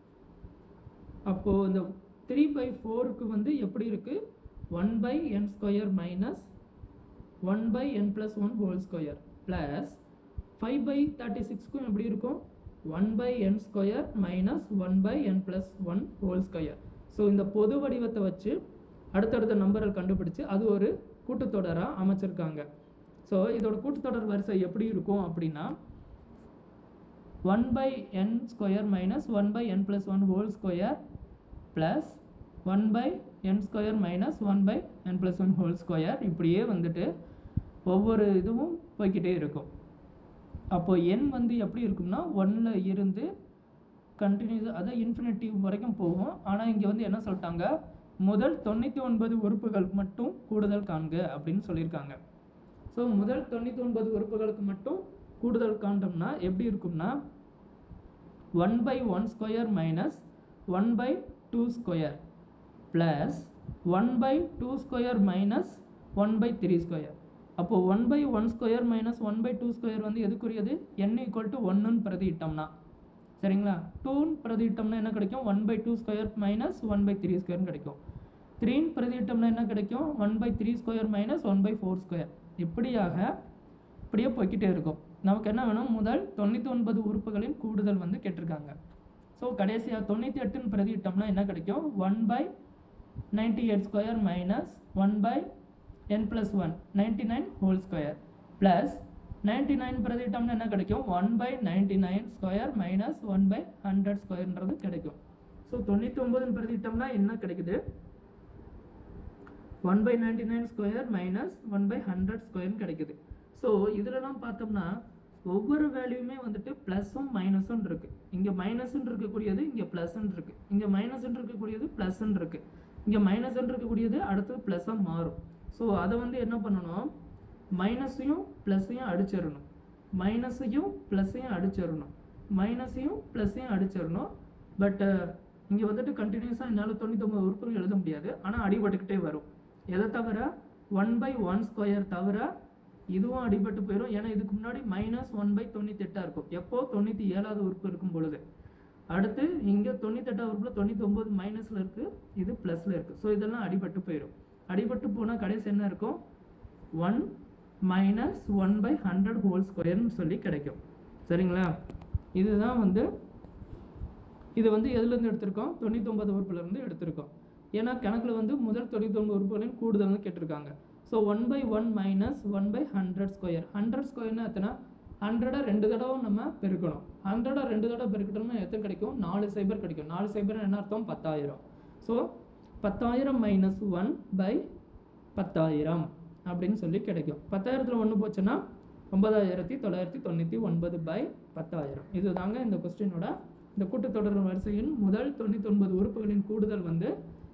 அப்போது இந்த த்ரீ பை ஃபோருக்கு வந்து எப்படி இருக்குது one by N square minus one by N plus one whole square plus five by thirty சிக்ஸ்க்கும் எப்படி இருக்கும் one by N square minus one by N plus one whole square so இந்த பொது வடிவத்தை வச்சு அடுத்தடுத்த நம்பரை கண்டுபிடிச்சு அது ஒரு கூட்டுத்தொடராக அமைச்சிருக்காங்க ஸோ இதோட கூட்டுத்தொடர் வரிசை எப்படி இருக்கும் அப்படின்னா one by N square minus one by N plus one whole square plus one by N square minus one by N plus one whole square இப்படியே வந்துட்டு ஒவ்வொரு இதுவும் போய்க்கிட்டே இருக்கும் அப்போ எண் வந்து எப்படி இருக்கும்னா ஒன்னில் இருந்து கண்டினியூஸ் அதை இன்ஃபினிட்டிவ் வரைக்கும் போகும் ஆனால் இங்கே வந்து என்ன சொல்லிட்டாங்க முதல் தொண்ணூற்றி ஒன்பது உறுப்புகள் மட்டும் கூடுதல் காண்க அப்படின்னு சொல்லியிருக்காங்க ஸோ முதல் தொண்ணூற்றி ஒன்பது உறுப்புகளுக்கு மட்டும் கூடுதல் காண்டோம்னா எப்படி இருக்கும்னா one by one square minus one by two square plus one by two square minus one by three square அப்போது one by one square minus one by two square வந்து எதுக்குரியது n ஈக்குவல் டு ஒன்றுன்னு பிரதியிட்டோம்னா சரிங்களா டூன்னு பிரதியிட்டோம்னா என்ன கிடைக்கும் one by two square minus one by three ஸ்கொயர்னு கிடைக்கும் த்ரீன்னு பிரதியிட்டோம்னா என்ன கிடைக்கும் one by three square minus one by four square இப்படியாக இப்படியே போய்க்கிட்டே இருக்கும் நமக்கு என்ன வேணும் முதல் தொண்ணூற்றி ஒன்பது உறுப்புகளின் கூடுதல் வந்து கேட்டிருக்காங்க ஸோ கடைசியாக தொண்ணூற்றி எட்டுன்னு பிரதியிட்டோம்னா என்ன கிடைக்கும் one by ninety eight square minus one by N plus one ninety nine whole square plus ninety nine பிரதிட்டோம்னா என்ன கிடைக்கும் one by ninety nine square minus one by hundred ஸ்கொயர்ன்றது கிடைக்கும் ஸோ தொண்ணூற்றி ஒம்பதுன்னு பிரதிட்டோம்னா என்ன கிடைக்குது one by ninety nine square minus one by hundred ஸ்கொயர்னு கிடைக்குது ஸோ இதிலலாம் பார்த்தோம்னா ஒவ்வொரு வேல்யூமே வந்துட்டு ப்ளஸ்ஸும் மைனஸும் இருக்குது இங்கே மைனஸ்ன்னு இருக்கக்கூடியது இங்கே ப்ளஸ்ன்னு இருக்குது இங்கே மைனஸ்ன்னு இருக்கக்கூடியது ப்ளஸ்ன்னு இருக்குது இங்கே மைனஸ்ன்னு இருக்கக்கூடியது அடுத்தது ப்ளஸ்ஸாக மாறும் ஸோ அதை வந்து என்ன பண்ணணும் மைனஸையும் ப்ளஸ்ஸையும் அடிச்சிடணும் மைனஸையும் ப்ளஸ்ஸையும் அடிச்சிடணும் மைனஸையும் ப்ளஸ்ஸையும் அடிச்சிடணும் பட் இங்கே வந்துட்டு கண்டினியூஸாக என்னால் தொண்ணூத்தொம்பது உறுப்புகள் எழுத முடியாது ஆனால் அடிபட்டுக்கிட்டே வரும் எதை தவிர ஒன் பை ஒன் ஸ்கொயர் தவிர இதுவும் அடிபட்டு போயிடும் ஏன்னா இதுக்கு முன்னாடி மைனஸ் ஒன் பை தொண்ணூத்தெட்டாக இருக்கும் எப்போ தொண்ணூற்றி ஏழாவது உறுப்பு இருக்கும் பொழுது அடுத்து இங்கே தொண்ணூத்தெட்டாவது உறுப்பில் தொண்ணூத்தொம்பது மைனஸில் இருக்குது இது ப்ளஸில் இருக்குது ஸோ இதெல்லாம் அடிபட்டு போயிடும் அடிபட்டு போனால் கடைசி என்ன இருக்கும் one minus one by hundred whole ஸ்கொயர்னு சொல்லி கிடைக்கும் சரிங்களா இதுதான் வந்து இது வந்து எதுலேருந்து எடுத்திருக்கோம் தொண்ணூத்தொம்பது உறுப்புலேருந்து எடுத்திருக்கோம் ஏன்னா கணக்கில் வந்து முதல் தொண்ணூத்தொம்பது உறுப்புகளின் கூடுதல்னு கேட்டிருக்காங்க so one by one minus one by hundred square hundred ஸ்கொயர்னா எத்தனை ஹண்ட்ரடை ரெண்டு தடவை நம்ம பெருக்கணும் ஹண்ட்ரடை ரெண்டு தடவை பெருக்கிட்டோம்னா எத்தனை கிடைக்கும் நாலு சைபர் கிடைக்கும் நாலு சைபர் என்ன அர்த்தம் பத்தாயிரம் ஸோ பத்தாயிரம் மைனஸ் ஒன் பை பத்தாயிரம் அப்படின்னு சொல்லி கிடைக்கும் பத்தாயிரத்தில் ஒன்று போச்சுன்னா ஒன்பதாயிரத்தி தொள்ளாயிரத்தி தொண்ணூற்றி ஒன்பது பை பத்தாயிரம் இதுதாங்க இந்த கொஸ்டினோட இந்த கூட்டுத்தொடர் வரிசையின் முதல் தொண்ணூத்தொன்பது உறுப்புகளின் கூடுதல் வந்து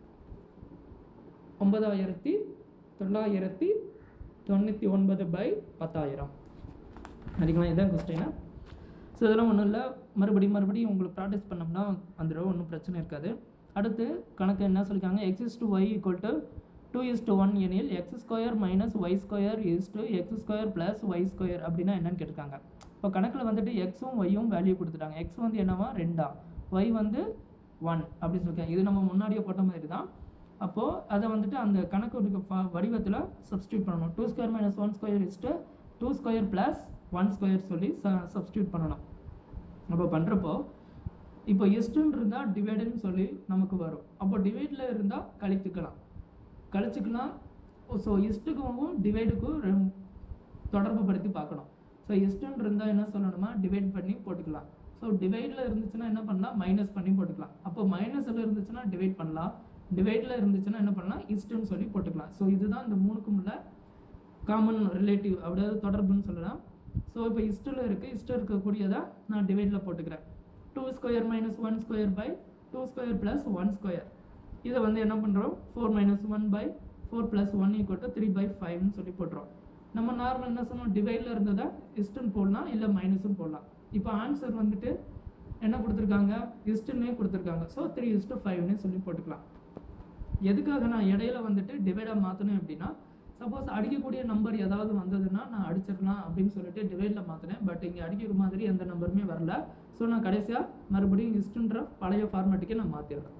ஒன்பதாயிரத்தி தொள்ளாயிரத்தி தொண்ணூற்றி ஒன்பது பை பத்தாயிரம் சரிங்களா இதுதான் கொஸ்டினா ஸோ இதெல்லாம் ஒன்றும் இல்லை மறுபடியும் மறுபடியும் உங்களுக்கு ப்ராக்டிஸ் பண்ணோம்னா வந்துடும் ஒன்றும் பிரச்சனை இருக்காது அடுத்து கணக்கு என்ன சொல்லியிருக்காங்க x is to y equal to two is to one எனில் x square minus y square is to x square plus y square அப்படின்னா என்னன்னு கேட்டிருக்காங்க இப்போ கணக்கில் வந்துட்டு எக்ஸும் ஒய்யும் வேல்யூ கொடுத்துட்டாங்க எக்ஸ் வந்து என்னவா ரெண்டா ஒய் வந்து ஒன் அப்படி சொல்லியிருக்காங்க இது நம்ம முன்னாடியே போட்ட மாதிரி தான் அப்போது அதை வந்துட்டு அந்த கணக்கு இருக்க ஃபா- வடிவத்தில் சப்ஸ்டியூட் பண்ணணும் two square minus one square is to two square plus one square சொல்லி ச சப்ஸ்டியூட் பண்ணணும் அப்போ பண்ணுறப்போ இப்போ இஸ்ட்டுன்னு இருந்தால் டிவைடுன்னு சொல்லி நமக்கு வரும் அப்போ டிவைடில் இருந்தால் கழித்துக்கலாம் கழிச்சுக்கலாம் ஸோ இஸ்ட்டுக்கும் டிவைடுக்கும் ரெம்- தொடர்பு படுத்தி பார்க்கணும் ஸோ இஸ்ட்டுன்னு இருந்தால் என்ன சொல்லணுமா டிவைட் பண்ணி போட்டுக்கலாம் ஸோ டிவைடில் இருந்துச்சுன்னா என்ன பண்ணலாம் மைனஸ் பண்ணி போட்டுக்கலாம் அப்போ மைனஸில் இருந்துச்சுன்னா டிவைட் பண்ணலாம் டிவைடில் இருந்துச்சுன்னா என்ன பண்ணலாம் இஸ்ட்டுன்னு சொல்லி போட்டுக்கலாம் ஸோ இதுதான் இந்த மூணுக்கும் உள்ள காமன் ரிலேட்டிவ் அப்படியாவது தொடர்புன்னு சொல்லலாம் ஸோ இப்போ இஸ்டில் இருக்குது இஸ்டில் இருக்கக்கூடியதை நான் டிவைடில் போட்டுக்கிறேன் two square minus one square by two square plus one square இதை வந்து என்ன பண்ணுறோம் four minus one by four plus one equal to three by ஃபைவ்னு சொல்லி போட்டுறோம் நம்ம நார்மல் என்ன சொன்னோம் டிவைடில் இருந்ததை இஸ்ட்டுன்னு போடலாம் இல்லை மைனஸும் போடலாம் இப்போ ஆன்சர் வந்துட்டு என்ன கொடுத்துருக்காங்க இஸ்ட்டுன்னே கொடுத்துருக்காங்க ஸோ த்ரீ இஸ்ட்டு ஃபைவ்னே சொல்லி போட்டுக்கலாம் எதுக்காக நான் இடையில வந்துட்டு டிவைடாக மாற்றணும் அப்படின்னா சப்போஸ் அடிக்கக்கூடிய நம்பர் ஏதாவது வந்ததுன்னா நான் அடிச்சிடலாம் அப்படின்னு சொல்லிட்டு டிவைடில் மாற்றினேன் பட் இங்கே அடிக்கிற மாதிரி எந்த நம்பருமே வரல ஸோ நான் கடைசியாக மறுபடியும் இஸ்ட்டுன்ற பழைய ஃபார்மேட்டுக்கே நான் மாற்றிடுறேன்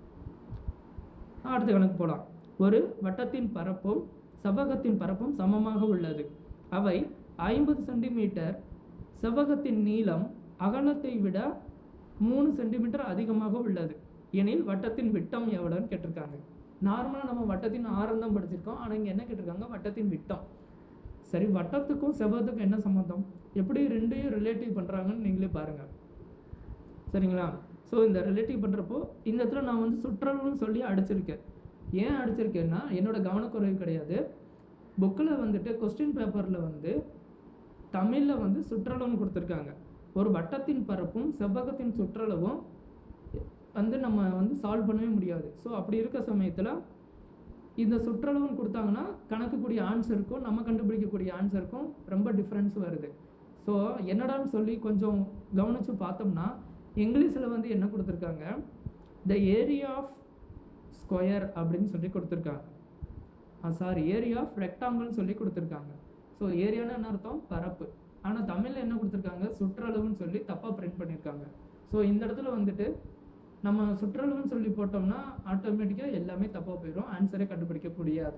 அடுத்த கணக்கு போகலாம் ஒரு வட்டத்தின் பரப்பும் செவ்வகத்தின் பரப்பும் சமமாக உள்ளது அவை ஐம்பது சென்டிமீட்டர் செவ்வகத்தின் நீளம் அகலத்தை விட மூணு சென்டிமீட்டர் அதிகமாக உள்ளது எனில் வட்டத்தின் விட்டம் எவ்வளோன்னு கேட்டிருக்காங்க நார்மலாக நம்ம வட்டத்தின் ஆரம் தான் படிச்சிருக்கோம் ஆனால் இங்கே என்ன கேட்டிருக்காங்க வட்டத்தின் விட்டம் சரி வட்டத்துக்கும் செவ்வகத்துக்கும் என்ன சம்மந்தம் எப்படி ரெண்டையும் ரிலேட்டிவ் பண்ணுறாங்கன்னு நீங்களே பாருங்கள் சரிங்களா ஸோ இந்த ரிலேட்டிவ் பண்ணுறப்போ இந்த இடத்துல நான் வந்து சுற்றளவுன்னு சொல்லி அடிச்சிருக்கேன் ஏன் அடிச்சிருக்கேன்னா என்னோட கவனக்குறைவு கிடையாது புக்கில் வந்துட்டு கொஸ்டின் பேப்பரில் வந்து தமிழில் வந்து சுற்றளவுன்னு கொடுத்துருக்காங்க ஒரு வட்டத்தின் பரப்பும் செவ்வகத்தின் சுற்றளவும் வந்து நம்ம வந்து சால்வ் பண்ணவே முடியாது ஸோ அப்படி இருக்க சமயத்தில் இந்த சுற்றளவுன்னு கொடுத்தாங்கன்னா கணக்குக்கூடிய ஆன்சருக்கும் நம்ம கண்டுபிடிக்கக்கூடிய ஆன்சருக்கும் ரொம்ப டிஃப்ரென்ஸ் வருது ஸோ என்னடான்னு சொல்லி கொஞ்சம் கவனித்து பார்த்தோம்னா இங்கிலீஷில் வந்து என்ன கொடுத்துருக்காங்க த ஏரியா ஆஃப் ஸ்கொயர் அப்படின்னு சொல்லி கொடுத்துருக்காங்க சாரி ஏரியா ஆஃப் ரெக்டாங்கிள்னு சொல்லி கொடுத்துருக்காங்க ஸோ ஏரியான்னு என்ன அர்த்தம் பரப்பு ஆனால் தமிழில் என்ன கொடுத்துருக்காங்க சுற்றளவுன்னு சொல்லி தப்பாக பிரிண்ட் பண்ணியிருக்காங்க ஸோ இந்த இடத்துல வந்துட்டு நம்ம சுற்றளவுன்னு சொல்லி போட்டோம்னா ஆட்டோமேட்டிக்காக எல்லாமே தப்பாக போயிடும் ஆன்சரே கண்டுபிடிக்க முடியாது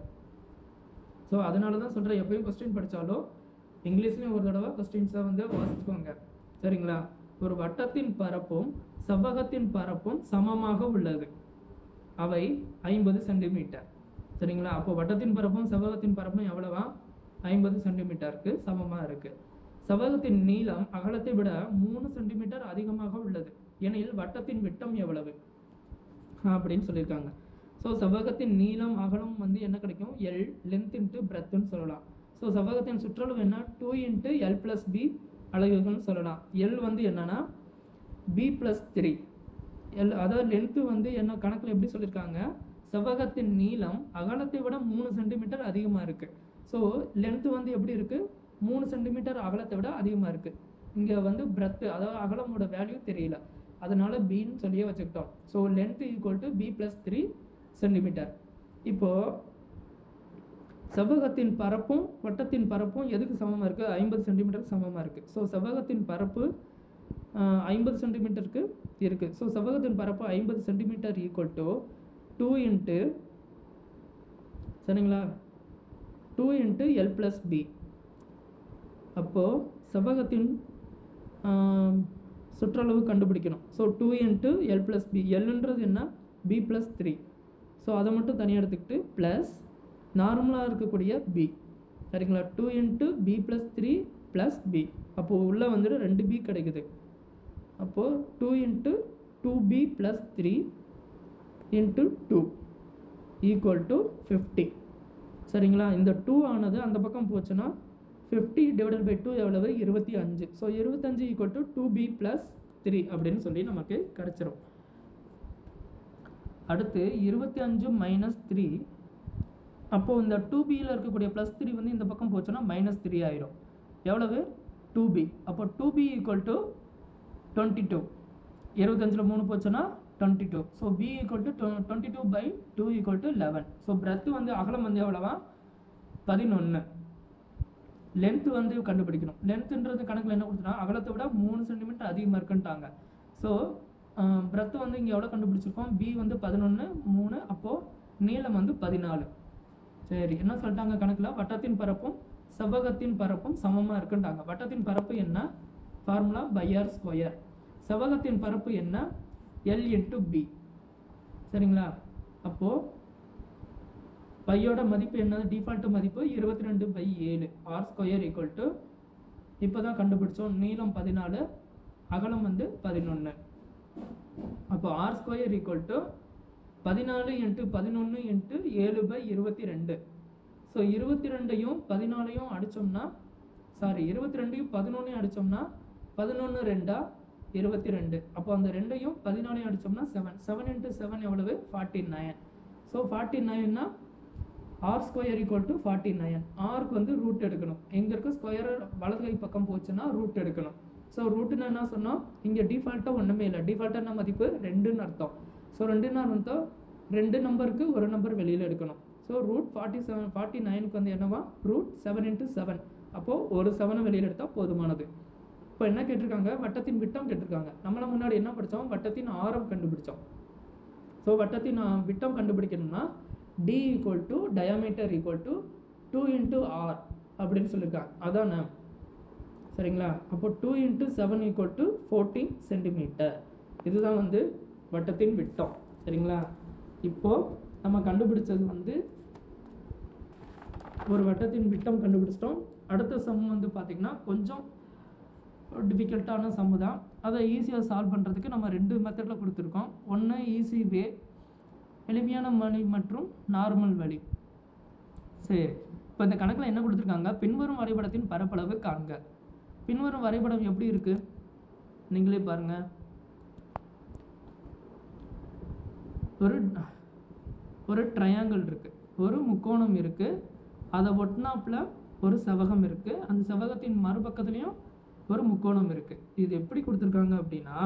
ஸோ அதனால தான் சொல்கிறேன் எப்பயும் கொஸ்டின் படித்தாலும் இங்கிலீஷ்லேயும் ஒரு தடவை கொஸ்டின்ஸை வந்து வாசிச்சுக்கோங்க சரிங்களா ஒரு வட்டத்தின் பரப்பும் செவ்வகத்தின் பரப்பும் சமமாக உள்ளது அவை ஐம்பது சென்டிமீட்டர் சரிங்களா அப்போ வட்டத்தின் பரப்பும் செவ்வகத்தின் பரப்பும் எவ்வளவா ஐம்பது சென்டிமீட்டருக்கு சமமாக இருக்கு செவ்வகத்தின் நீளம் அகலத்தை விட மூணு சென்டிமீட்டர் அதிகமாக உள்ளது எனில் வட்டத்தின் விட்டம் எவ்வளவு அப்படின்னு சொல்லியிருக்காங்க ஸோ செவ்வகத்தின் நீளம் அகலம் வந்து என்ன கிடைக்கும் எல் லென்த் இன்ட்டு பிரெத்துன்னு சொல்லலாம் ஸோ செவ்வகத்தின் சுற்றளவு என்ன two into l plus b அலகுகள்னு சொல்லலாம் எல் வந்து என்னன்னா பி ப்ளஸ் த்ரீ எல் அதாவது லென்த்து வந்து என்ன கணக்கில் எப்படி சொல்லியிருக்காங்க செவ்வகத்தின் நீளம் அகலத்தை விட மூணு சென்டிமீட்டர் அதிகமாக இருக்குது ஸோ லென்த்து வந்து எப்படி இருக்குது மூணு சென்டிமீட்டர் அகலத்தை விட அதிகமாக இருக்குது இங்கே வந்து பிரெத்து அதாவது அகலமோட வேல்யூ தெரியல அதனால பின்னு சொல்லியே வச்சுக்கிட்டோம் so length equal to b plus three centimetre இப்போது செவ்வகத்தின் பரப்பும் வட்டத்தின் பரப்பும் எதுக்கு சமமாக இருக்குது ஐம்பது சென்டிமீட்டருக்கு சமமாக இருக்குது ஸோ செவ்வகத்தின் பரப்பு ஐம்பது சென்டிமீட்டருக்கு இருக்குது ஸோ செவ்வகத்தின் பரப்பு ஐம்பது centimetre equal to two into சரிங்களா two into l plus b அப்போது செவ்வகத்தின் ஆம், சுற்றளவு கண்டுபிடிக்கணும் so two into l plus b எல்ன்றது என்ன பி ப்ளஸ் த்ரீ ஸோ அதை மட்டும் தனியாக எடுத்துக்கிட்டு ப்ளஸ் நார்மலாக இருக்கக்கூடிய பி சரிங்களா two into b plus three plus b அப்போது உள்ளே வந்துட்டு ரெண்டு பி கிடைக்குது அப்போது two into two b plus three into two equal to fifty சரிங்களா இந்த டூ ஆனது அந்த பக்கம் போச்சுன்னா ஃபிஃப்டி டிவைடட் பை டூ எவ்வளவு இருபத்தி அஞ்சு ஸோ இருபத்தஞ்சு equal to two b plus three அப்படின்னு சொல்லி நமக்கு கிடச்சிரும் அடுத்து இருபத்தி அஞ்சு மைனஸ் த்ரீ அப்போது இந்த டூ பியில் இருக்கக்கூடிய ப்ளஸ் த்ரீ வந்து இந்த பக்கம் போச்சுன்னா மைனஸ் த்ரீ ஆயிரும் எவ்வளவு டூ பி அப்போ two b equal to twenty two இருபத்தஞ்சில் மூணு போச்சுன்னா twenty two so b equal to twenty two by two equal to eleven so breadth வந்து அகலம் வந்து எவ்வளவா பதினொன்று லென்த் வந்து கண்டுபிடிக்கணும் லென்த்துன்றது கணக்கில் என்ன கொடுத்துட்டா அகலத்தை விட மூணு சென்டிமீட்டர் அதிகமாக இருக்குன்ட்டாங்க ஸோ பிரெத்து வந்து இங்கே எவ்வளோ கண்டுபிடிச்சிருக்கோம் பி வந்து பதினொன்று மூணு அப்போது நீளம் வந்து பதினாலு சரி என்ன சொல்லிட்டாங்க கணக்கில் வட்டத்தின் பரப்பும் செவ்வகத்தின் பரப்பும் சமமாக இருக்குன்ட்டாங்க வட்டத்தின் பரப்பு என்ன ஃபார்முலா பையார் ஸ்கொயர் செவ்வகத்தின் பரப்பு என்ன எல் இன்ட்டு பி சரிங்களா அப்போது பையோட மதிப்பு என்ன டிஃபால்ட் மதிப்பு இருபத்தி ரெண்டு பை ஏழு ஆர் ஸ்கொயர் ஈக்குவல் டு இப்போ தான் கண்டுபிடிச்சோம் நீளம் பதினாலு அகலம் வந்து பதினொன்று அப்போ ஆர் ஸ்கொயர் ஈக்குவல் டு பதினாலு இன்ட்டு பதினொன்று இன்ட்டு ஏழு பை இருபத்தி ரெண்டு ஸோ இருபத்தி ரெண்டையும் பதினாலையும் அடித்தோம்னா சாரி இருபத்தி ரெண்டையும் பதினொன்றையும் அடித்தோம்னா பதினொன்று ரெண்டா இருபத்தி ரெண்டு அப்போ அந்த ரெண்டையும் பதினாலையும் அடித்தோம்னா செவன் செவன் இன்ட்டு செவன் எவ்வளவு ஃபார்ட்டி நைன் ஸோ ஃபார்ட்டி நைன்னா r square equal to forty nine ஆருக்கு வந்து ரூட் எடுக்கணும் எங்கே இருக்க ஸ்கொயர் வலது கை பக்கம் போச்சுன்னா ரூட் எடுக்கணும் ஸோ ரூட்டுன்னு என்ன சொன்னோம் இங்கே டிஃபால்ட்டாக ஒன்றுமே இல்லை டிஃபால்ட்டாக என்ன மதிப்பு ரெண்டுன்னு அர்த்தம் ஸோ ரெண்டுன்னு அர்த்தம் ரெண்டு நம்பருக்கு ஒரு நம்பர் வெளியில் எடுக்கணும் so root forty seven forty நைனுக்கு வந்து என்னவா ரூட் செவன் இன்ட்டு செவன் அப்போது ஒரு செவனை வெளியில் எடுத்தால் போதுமானது இப்போ என்ன கேட்டிருக்காங்க வட்டத்தின் விட்டம் கேட்டிருக்காங்க நம்மள முன்னாடி என்ன படித்தோம் வட்டத்தின் ஆரம் கண்டுபிடிச்சோம் ஸோ வட்டத்தின் ஆ, விட்டம் கண்டுபிடிக்கணும்னா d equal to diameter equal to two into r அப்படின்னு சொல்லியிருக்காங்க அதானே சரிங்களா அப்போ two into seven equal to fourteen centimetre இதுதான் வந்து வட்டத்தின் விட்டம் சரிங்களா இப்போது நம்ம கண்டுபிடிச்சது வந்து ஒரு வட்டத்தின் விட்டம் கண்டுபிடிச்சிட்டோம் அடுத்த சம் வந்து பார்த்திங்கன்னா கொஞ்சம் டிஃபிகல்ட்டான சம்மு தான் அதை ஈஸியாக சால்வ் பண்ணுறதுக்கு நம்ம ரெண்டு மெத்தடில் கொடுத்துருக்கோம் ஒன்று ஈஸி வே எளிமையான வழி மற்றும் நார்மல் வழி சரி இப்போ இந்த கணக்கில் என்ன கொடுத்துருக்காங்க பின்வரும் வரைபடத்தின் பரப்பளவு காண்க பின்வரும் வரைபடம் எப்படி இருக்குது நீங்களே பாருங்கள் ஒரு ஒரு ட்ரையாங்கிள் இருக்குது ஒரு முக்கோணம் இருக்குது அதை ஒட்டினாப்புல ஒரு செவகம் இருக்குது அந்த செவகத்தின் மறுபக்கத்துலேயும் ஒரு முக்கோணம் இருக்குது இது எப்படி கொடுத்துருக்காங்க அப்படின்னா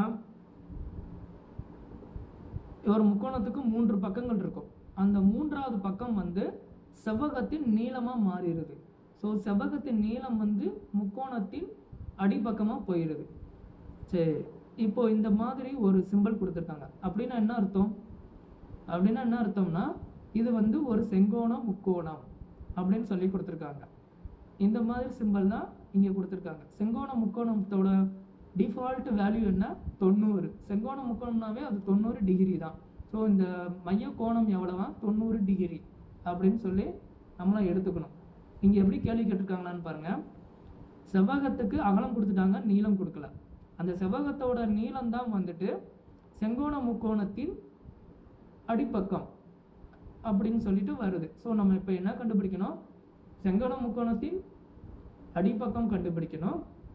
ஒரு முக்கோணத்துக்கு மூன்று பக்கங்கள் இருக்கும் அந்த மூன்றாவது பக்கம் வந்து செவ்வகத்தின் நீளமாக மாறிடுது ஸோ செவ்வகத்தின் நீளம் வந்து முக்கோணத்தின் அடிப்பக்கமாக போயிடுது சரி இப்போ இந்த மாதிரி ஒரு சிம்பல் கொடுத்துருக்காங்க அப்படின்னா என்ன அர்த்தம் அப்படின்னா என்ன அர்த்தம்னா இது வந்து ஒரு செங்கோணம் முக்கோணம் அப்படின்னு சொல்லி கொடுத்துருக்காங்க இந்த மாதிரி சிம்பல் தான் இங்கே கொடுத்துருக்காங்க செங்கோண முக்கோணத்தோட டிஃபால்ட் வேல்யூ என்ன தொண்ணூறு செங்கோண முக்கோணம்னாவே அது தொண்ணூறு டிகிரி தான் ஸோ இந்த மைய கோணம் எவ்வளவா தொண்ணூறு டிகிரி அப்படின்னு சொல்லி நம்மளாம் எடுத்துக்கணும் இங்கே எப்படி கேள்வி கேட்டிருக்காங்களான்னு பாருங்கள் செவ்வகத்துக்கு அகலம் கொடுத்துட்டாங்க நீளம் கொடுக்கல அந்த செவ்வகத்தோட நீளம் தான் வந்துட்டு செங்கோண முக்கோணத்தின் அடிப்பக்கம் அப்படின்னு சொல்லிட்டு வருது ஸோ நம்ம இப்போ என்ன கண்டுபிடிக்கணும் செங்கோண முக்கோணத்தின் அடிப்பக்கம் கண்டுபிடிக்கணும்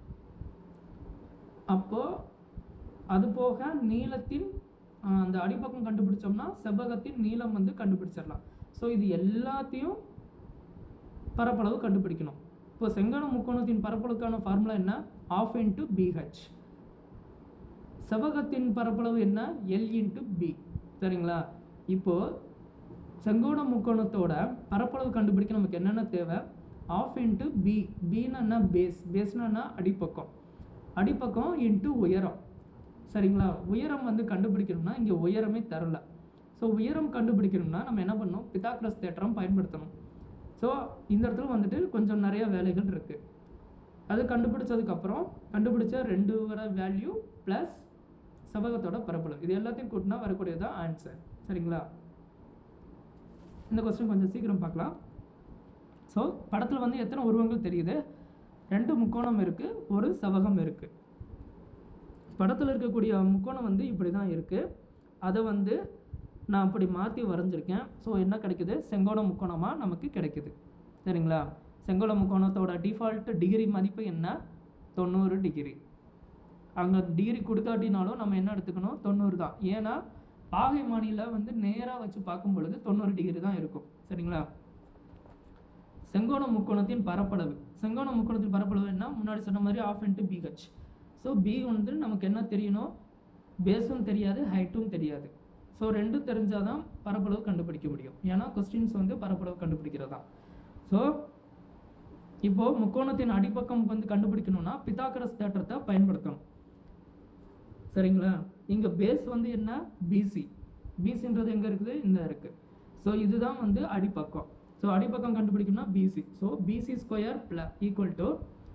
அப்போ அது போக நீளத்தின் ஆஹ், அந்த அடிப்பக்கம் கண்டுபிடிச்சோம்னா செவ்வகத்தின் நீளம் வந்து கண்டுபிடிச்சிடலாம் ஸோ இது எல்லாத்தையும் பரப்பளவு கண்டுபிடிக்கணும் இப்போ செங்கோண முக்கோணத்தின் பரப்பளவுக்கான ஃபார்முலா என்ன ஆஃப் இன்ட்டு பிஹெச் செவ்வகத்தின் பரப்பளவு என்ன எல் இன்ட்டு பி சரிங்களா இப்போது செங்கோண முக்கோணத்தோட பரப்பளவு கண்டுபிடிக்க நமக்கு என்னென்ன தேவை ஆஃப் இன்ட்டு பி பின்னா என்ன பேஸ் பேஸ்னா என்ன அடிப்பக்கம் அடிப்பக்கம் இன்ட்டு உயரம் சரிங்களா உயரம் வந்து கண்டுபிடிக்கணும்னா இங்கே உயரமே தரல ஸோ உயரம் கண்டுபிடிக்கணும்னா நம்ம என்ன பண்ணணும் பிதாக்ரஸ் தேற்றம் பயன்படுத்தணும் ஸோ இந்த இடத்துல வந்துட்டு கொஞ்சம் நிறைய வேலைகள் இருக்குது அது கண்டுபிடிச்சதுக்கப்புறம் கண்டுபிடிச்ச ரெண்டு வர வேல்யூ ப்ளஸ் செவ்வகத்தோட பரப்பளவு இது எல்லாத்தையும் கூட்டினா வரக்கூடியது தான் ஆன்சர் சரிங்களா இந்த கொஸ்டின் கொஞ்சம் சீக்கிரம் பார்க்கலாம் ஸோ படத்தில் வந்து எத்தனை உருவங்கள் தெரியுது ரெண்டு முக்கோணம் இருக்குது ஒரு செவ்வகம் இருக்குது படத்தில் இருக்கக்கூடிய முக்கோணம் வந்து இப்படி தான் இருக்குது அதை வந்து நான் அப்படி மாற்றி வரைஞ்சிருக்கேன் ஸோ என்ன கிடைக்குது செங்கோண முக்கோணமாக நமக்கு கிடைக்குது சரிங்களா செங்கோண முக்கோணத்தோட டிஃபால்ட் டிகிரி மதிப்பு என்ன தொண்ணூறு டிகிரி அங்கே டிகிரி கொடுக்காட்டினாலும் நம்ம என்ன எடுத்துக்கணும் தொண்ணூறு தான் ஏன்னா பாகை மானியில் வந்து நேராக வச்சு பார்க்கும் பொழுது தொண்ணூறு டிகிரி தான் இருக்கும் சரிங்களா செங்கோண முக்கோணத்தின் பரப்பளவு செங்கோண முக்கோணத்தின் பரப்பளவு என்ன முன்னாடி சொன்ன மாதிரி half into b h so b வந்து நமக்கு என்ன தெரியணும் பேஸும் தெரியாது ஹைட்டும் தெரியாது ஸோ ரெண்டும் தெரிஞ்சால் தான் பரப்பளவு கண்டுபிடிக்க முடியும் ஏன்னா கொஸ்டின்ஸ் வந்து பரப்பளவு கண்டுபிடிக்கிறது தான் ஸோ இப்போது முக்கோணத்தின் அடிப்பக்கம் வந்து கண்டுபிடிக்கணும்னா பித்தாகரஸ் தேற்றத்தை பயன்படுத்தணும் சரிங்களா இங்கே பேஸ் வந்து என்ன பிசி பிசின்றது எங்கே இருக்குது இந்த இருக்குது ஸோ இதுதான் வந்து அடிப்பக்கம் ஸோ அடிப்பக்கம் கண்டுபிடிக்கணும்னா பிசி ஸோ பிசி ஸ்கொயர் ப்ள equal to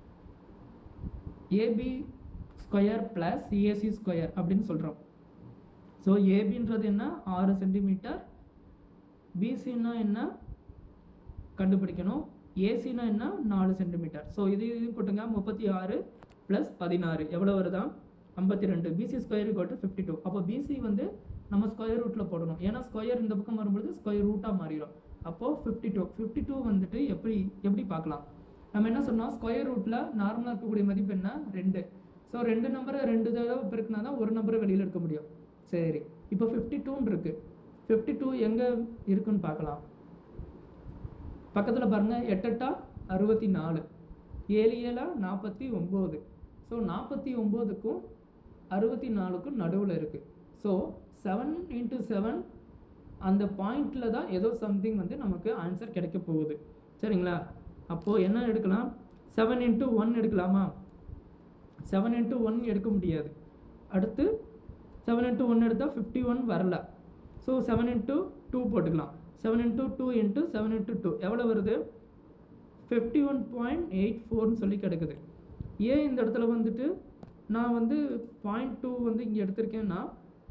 AB square plus AC square அப்படின்னு சொல்கிறோம் ஸோ ஏபின்றது என்ன ஆறு சென்டிமீட்டர் பிசின்னா என்ன கண்டுபிடிக்கணும் ஏசினா என்ன நாலு சென்டிமீட்டர் ஸோ இது இது கூட்டுங்க முப்பத்தி ஆறு ப்ளஸ் பதினாறு எவ்வளோ வருதா ஐம்பத்தி ரெண்டு BC square equal to fifty two அப்போ பிசி வந்து நம்ம ஸ்கொயர் ரூட்டில் போடணும் ஏன்னா ஸ்கொயர் இந்த பக்கம் வரும்பொழுது ஸ்கொயர் ரூட்டாக மாறிடும் அப்போது ஃபிஃப்டி டூ ஃபிஃப்டி டூ வந்துட்டு எப்படி எப்படி பார்க்கலாம் நம்ம என்ன சொன்னோம் ஸ்கொயர் ரூட்டில் நார்மலாக இருக்கக்கூடிய மதிப்பு என்ன ரெண்டு ஸோ ரெண்டு நம்பரை ரெண்டு தடவை பெருக்கினா தான் ஒரு நம்பரை வெளியில் எடுக்க முடியும் சரி இப்போ ஃபிஃப்டி டூன்னு இருக்குது ஃபிஃப்டி டூ எங்கே இருக்குன்னு பார்க்கலாம் பக்கத்தில் பாருங்கள் எட்டெட்டா அறுபத்தி நாலு ஏழு ஏழா நாற்பத்தி ஒம்பது ஸோ நாற்பத்தி ஒம்போதுக்கும் அறுபத்தி நாலுக்கும் நடுவில் இருக்குது ஸோ செவன் இன்ட்டு செவன் அந்த பாயிண்டில் தான் ஏதோ சம்திங் வந்து நமக்கு ஆன்சர் கிடைக்க போகுது சரிங்களா அப்போது என்ன எடுக்கலாம் செவன் இன்ட்டு ஒன் எடுக்கலாமா செவன் இன்ட்டு ஒன் எடுக்க முடியாது அடுத்து செவன் இன்ட்டு ஒன் எடுத்தால் ஃபிஃப்டி ஒன் வரல ஸோ செவன் இன்ட்டு டூ போட்டுக்கலாம் seven into two into seven into two எவ்வளோ வருது ஃபிஃப்டி ஒன் பாயிண்ட் எயிட் ஃபோர்னு சொல்லி கிடைக்குது ஏன் இந்த இடத்துல வந்துட்டு நான் வந்து பாயிண்ட் டூ வந்து இங்கே எடுத்திருக்கேன்னா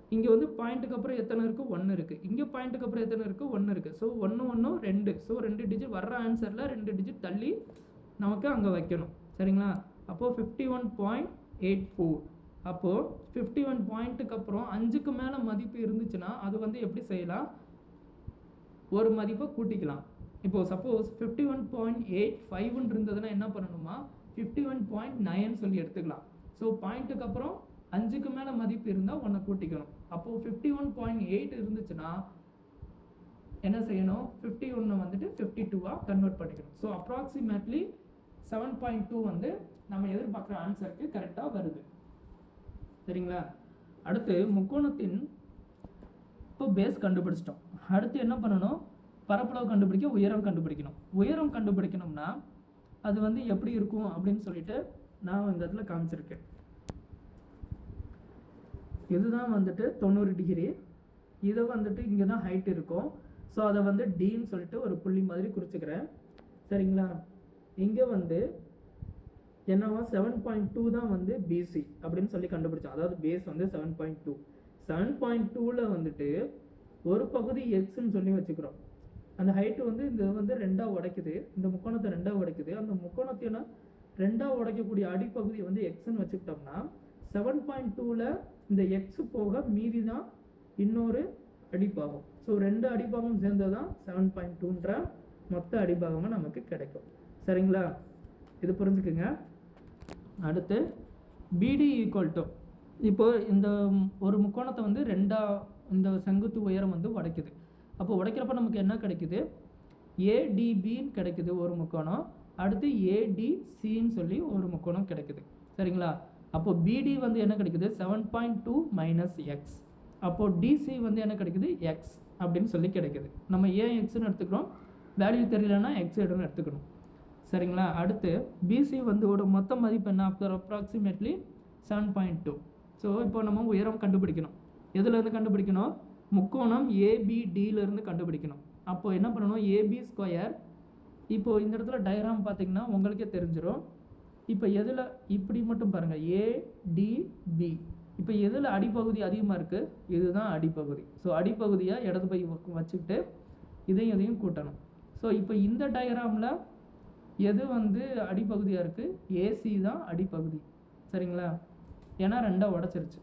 இங்கே வந்து பாயிண்ட்டுக்கு அப்புறம் எத்தனை இருக்குது ஒன்று இருக்குது இங்கே பாயிண்ட்டுக்கு அப்புறம் எத்தனை இருக்குது ஒன்று இருக்குது ஸோ ஒன்று ஒன்றும் ரெண்டு ஸோ ரெண்டு டிஜிட் வர்ற ஆன்சரில் ரெண்டு டிஜிட் தள்ளி நமக்கு அங்கே வைக்கணும் சரிங்களா அப்போது fifty one point eight four அப்போது ஃபிஃப்டி ஒன் பாயிண்ட்டுக்கு அப்புறம் அஞ்சுக்கு மேலே மதிப்பு இருந்துச்சுன்னா அது வந்து எப்படி செய்யலாம் ஒரு மதிப்பை கூட்டிக்கலாம் இப்போ suppose fifty one point eight ஃபைவ்னு இருந்ததுன்னா என்ன பண்ணணுமா ஃபிஃப்டி ஒன் பாயிண்ட் நைன் சொல்லி எடுத்துக்கலாம் ஸோ பாயிண்ட்டுக்கு அப்புறம் அஞ்சுக்கு மேலே மதிப்பு இருந்தால் ஒன்றை கூட்டிக்கணும் அப்போது ஃபிஃப்டி ஒன் பாயிண்ட் எயிட் இருந்துச்சுன்னா என்ன செய்யணும் ஃபிஃப்டி ஒன்னை வந்துட்டு ஃபிஃப்டி டூவாக கன்வெர்ட் பண்ணிக்கணும் so approximately seven point two வந்து நம்ம எதிர்பார்க்குற ஆன்சருக்கு கரெக்டாக வருது சரிங்களா அடுத்து முக்கோணத்தின் இப்போ பேஸ் கண்டுபிடிச்சிட்டோம் அடுத்து என்ன பண்ணணும் பரப்பளவு கண்டுபிடிக்க உயரம் கண்டுபிடிக்கணும் உயரம் கண்டுபிடிக்கணும்னா அது வந்து எப்படி இருக்கும் அப்படின்னு சொல்லிட்டு நான் இந்த இடத்துல காமிச்சிருக்கேன் இதுதான் வந்துட்டு தொண்ணூறு டிகிரி இதை வந்துட்டு இங்கே தான் ஹைட் இருக்கும் ஸோ அதை வந்து டின்னு சொல்லிட்டு ஒரு புள்ளி மாதிரி குறிச்சுக்கிறேன் சரிங்களா இங்கே வந்து என்னவா செவன் பாயிண்ட் டூ தான் வந்து பிசி அப்படின்னு சொல்லி கண்டுபிடிச்சோம் அதாவது பேஸ் வந்து seven point two seven point டூவில் வந்துட்டு ஒரு பகுதி எக்ஸ்ன்னு சொல்லி வச்சுக்கிறோம் அந்த ஹைட்டு வந்து இந்த வந்து ரெண்டாக உடைக்குது இந்த முக்கோணத்தை ரெண்டாக உடைக்குது அந்த முக்கோணத்தை ரெண்டாக உடைக்கக்கூடிய அடிப்பகுதி வந்து எக்ஸ்ன்னு வச்சுக்கிட்டோம்னா செவன் பாயிண்ட் டூவில் இந்த எக்ஸ் போக மீதி தான் இன்னொரு அடிப்பாகம் ஸோ ரெண்டு அடிப்பாகம் சேர்ந்தது தான் செவன் பாயிண்ட் டூன்ற மொத்த அடிப்பாகமாக நமக்கு கிடைக்கும் சரிங்களா இது புரிஞ்சுக்குங்க அடுத்து பிடி ஈக்குவல் டு இப்போ இந்த ஒரு முக்கோணத்தை வந்து ரெண்டா இந்த செங்குத்து உயரம் வந்து உடைக்குது அப்போ உடைக்கிறப்ப நமக்கு என்ன கிடைக்குது ஏடிபின்னு கிடைக்குது ஒரு முக்கோணம் அடுத்து ஏடிசின்னு சொல்லி ஒரு முக்கோணம் கிடைக்குது சரிங்களா அப்போ பிடி வந்து என்ன கிடைக்குது seven point two minus x அப்போது டிசி வந்து என்ன கிடைக்குது எக்ஸ் அப்படின்னு சொல்லி கிடைக்குது நம்ம ஏன் எக்ஸ்னு எடுத்துக்கிறோம் வேல்யூ தெரியலன்னா எக்ஸ் எடுன்னு எடுத்துக்கணும் சரிங்களா அடுத்து பிசி வந்து ஒரு மொத்த மதிப்பு என்ன after approximately seven point two so இப்போ நம்ம உயரம் கண்டுபிடிக்கணும் எதுலேருந்து கண்டுபிடிக்கணும் முக்கோணம் ஏபிடியிலேருந்து கண்டுபிடிக்கணும் அப்போ என்ன பண்ணணும் ஏபி ஸ்கொயர் இப்போ இந்த இடத்துல டயக்ராம் பார்த்தீங்கன்னா உங்களுக்கே தெரிஞ்சிடும் இப்போ எதில் இப்படி மட்டும் பாருங்கள் ஏடிபி இப்போ எதில் அடிப்பகுதி அதிகமாக இருக்குது இதுதான் அடிப்பகுதி ஸோ அடிப்பகுதியாக இடது பை பக்கம் வச்சுக்கிட்டு இதையும் இதையும் கூட்டணும் ஸோ இப்போ இந்த டயக்ராமில் எது வந்து அடிப்பகுதியாக இருக்குது ஏசி தான் அடிப்பகுதி சரிங்களா ஏன்னா ரெண்டாக உடச்சிருச்சு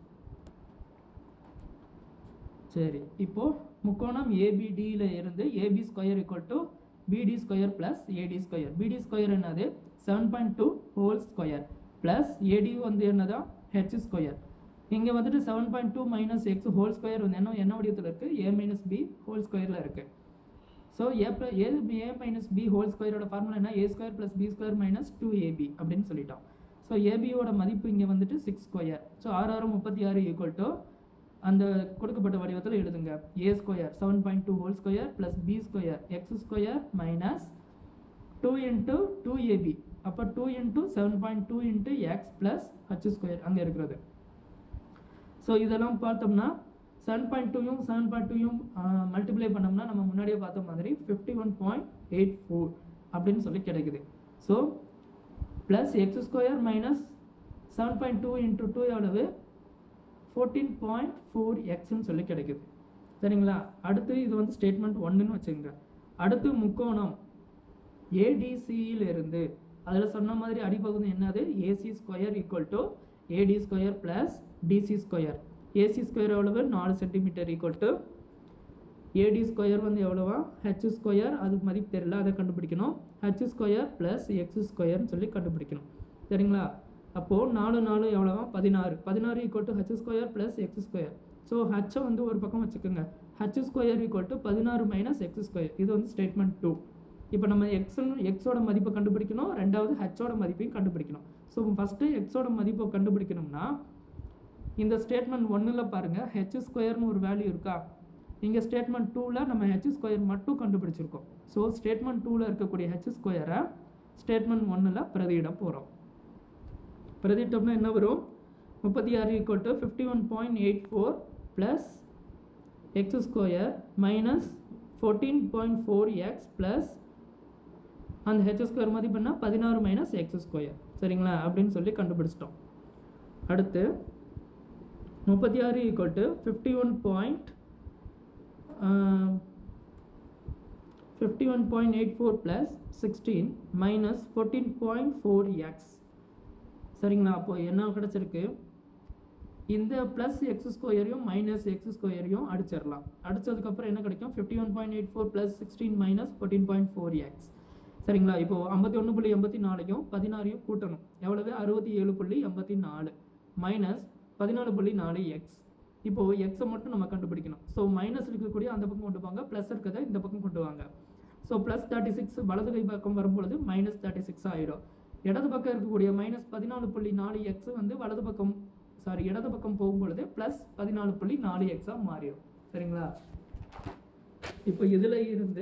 சரி இப்போ முக்கோணம் ஏபிடியில் இருந்து AB square equal to BD square plus AD square BD square என்னது seven point two whole square plus AD வந்து என்னதான் ஹெச் ஸ்கொயர் இங்கே வந்துட்டு seven point two minus x whole square வந்து என்ன என்ன வடிவத்தில் இருக்குது ஏ மைனஸ் பி ஹோல் ஸ்கொயரில் இருக்குது ஸோ ஏ ப்ள a a minus b whole ஸ்கொயரோட ஃபார்முலா என்ன a square plus b square minus two ab அப்படின்னு சொல்லிட்டோம் ஸோ ஏபியோட மதிப்பு இங்கே வந்துட்டு சிக்ஸ் ஸ்கொயர் ஸோ ஆறு ஆறு முப்பத்தி ஆறு ஈக்குவல் டு அந்த கொடுக்கப்பட்ட வடிவத்தில் எழுதுங்க a square seven point two whole square plus b square x square minus two into two ab அப்போ two into seven point two into x plus h square அங்கே இருக்கிறது ஸோ இதெல்லாம் பார்த்தோம்னா செவன் பாயிண்ட் டூயும் செவன் பாயிண்ட் டூயும் multiply பண்ணோம்னா நம்ம முன்னாடியே பார்த்த மாதிரி fifty one point eight four அப்படின்னு சொல்லி கிடைக்குது so plus x square minus seven point two into two எவ்வளவு ஃபோர்டீன் பாயிண்ட் ஃபோர் எக்ஸ்ன்னு சொல்லி கிடைக்குது சரிங்களா அடுத்து இது வந்து ஸ்டேட்மெண்ட் ஒன்றுன்னு வச்சுக்கோங்க அடுத்து முக்கோணம் ஏடிசியில் இருந்து அதில் சொன்ன மாதிரி அடிப்பகுதி என்னது AC square equal to AD square plus DC square AC square எவ்வளவு நாலு centimetre equal to AD square வந்து எவ்வளவா ஹெச் ஸ்கொயர் அதுக்கு மதிப்பு தெரியல அதை கண்டுபிடிக்கணும் ஹெச் ஸ்கொயர் ப்ளஸ் எக்ஸ் ஸ்கொயர்னு சொல்லி கண்டுபிடிக்கணும் சரிங்களா அப்போது நாலு நாலு எவ்வளவா பதினாறு பதினாறு equal to h square plus x square so ஹெச்சை வந்து ஒரு பக்கம் வச்சுக்கோங்க ஹெச் ஸ்கொயர் ஈக்குவல் டு பதினாறு மைனஸ் எக்ஸ் ஸ்கொயர் இது வந்து ஸ்டேட்மெண்ட் டூ இப்போ நம்ம எக்ஸ் எக்ஸோட மதிப்பை கண்டுபிடிக்கணும் ரெண்டாவது ஹெச்சோட மதிப்பையும் கண்டுபிடிக்கணும் ஸோ ஃபஸ்ட்டு எக்ஸோட மதிப்பை கண்டுபிடிக்கணும்னா இந்த ஸ்டேட்மெண்ட் ஒன்றில் பாருங்கள் ஹெச் ஸ்கொயர்னு ஒரு வேல்யூ இருக்கா இங்கே ஸ்டேட்மெண்ட் டூவில் நம்ம ஹெச் ஸ்கொயர் மட்டும் கண்டுபிடிச்சிருக்கோம் ஸோ ஸ்டேட்மெண்ட் டூவில் இருக்கக்கூடிய ஹெச் ஸ்கொயரை ஸ்டேட்மெண்ட் ஒன்றில் பிரதியிட போகிறோம் பிரதிட்டோம்னா என்ன வரும் முப்பத்தி ஆறு equal to fifty one point eight four plus x square minus fourteen point four x plus அந்த ஹெச் ஸ்கொயர் மதிப்புனா பதினாறு மைனஸ் எக்ஸ் ஸ்கொயர் சரிங்களா அப்படின்னு சொல்லி கண்டுபிடிச்சிட்டோம் அடுத்து முப்பத்தி ஆறு equal to fifty one point fifty one point eight four plus sixteen minus fourteen point four x சரிங்களா அப்போ என்ன கிடச்சிருக்கு இந்த ப்ளஸ் எக்ஸ் ஸ்கொயரையும் மைனஸ் எக்ஸ் ஸ்கொயரையும் அடிச்சிடலாம் அடிச்சதுக்கப்புறம் என்ன கிடைக்கும் fifty one point eight four plus sixteen minus fourteen point four x சரிங்களா இப்போ ஐம்பத்தி ஒன்று புள்ளி எண்பத்தி நாலையும் பதினாறையும் கூட்டணும் எவ்வளவு அறுபத்தி ஏழு புள்ளி எண்பத்தி நாலு மைனஸ் பதினாலு புள்ளி நாலு எக்ஸ் இப்போ எக்ஸை மட்டும் நம்ம கண்டுபிடிக்கணும் ஸோ மைனஸ் இருக்கக்கூடிய அந்த பக்கம் கொண்டு வாங்க ப்ளஸ் இருக்கிறத இந்த பக்கம் கொண்டு வாங்க ஸோ ப்ளஸ் தேர்ட்டி சிக்ஸ் வலது கை பக்கம் வரும்பொழுது மைனஸ் தேர்ட்டி சிக்ஸ் ஆயிடும் இடது பக்கம் இருக்கக்கூடிய மைனஸ் பதினாலு புள்ளி நாலு எக்ஸ் வந்து வலது பக்கம் சாரி இடது பக்கம் போகும்பொழுது ப்ளஸ் பதினாலு புள்ளி நாலு எக்ஸாக மாறிடும் சரிங்களா இப்போ இதில் இருந்து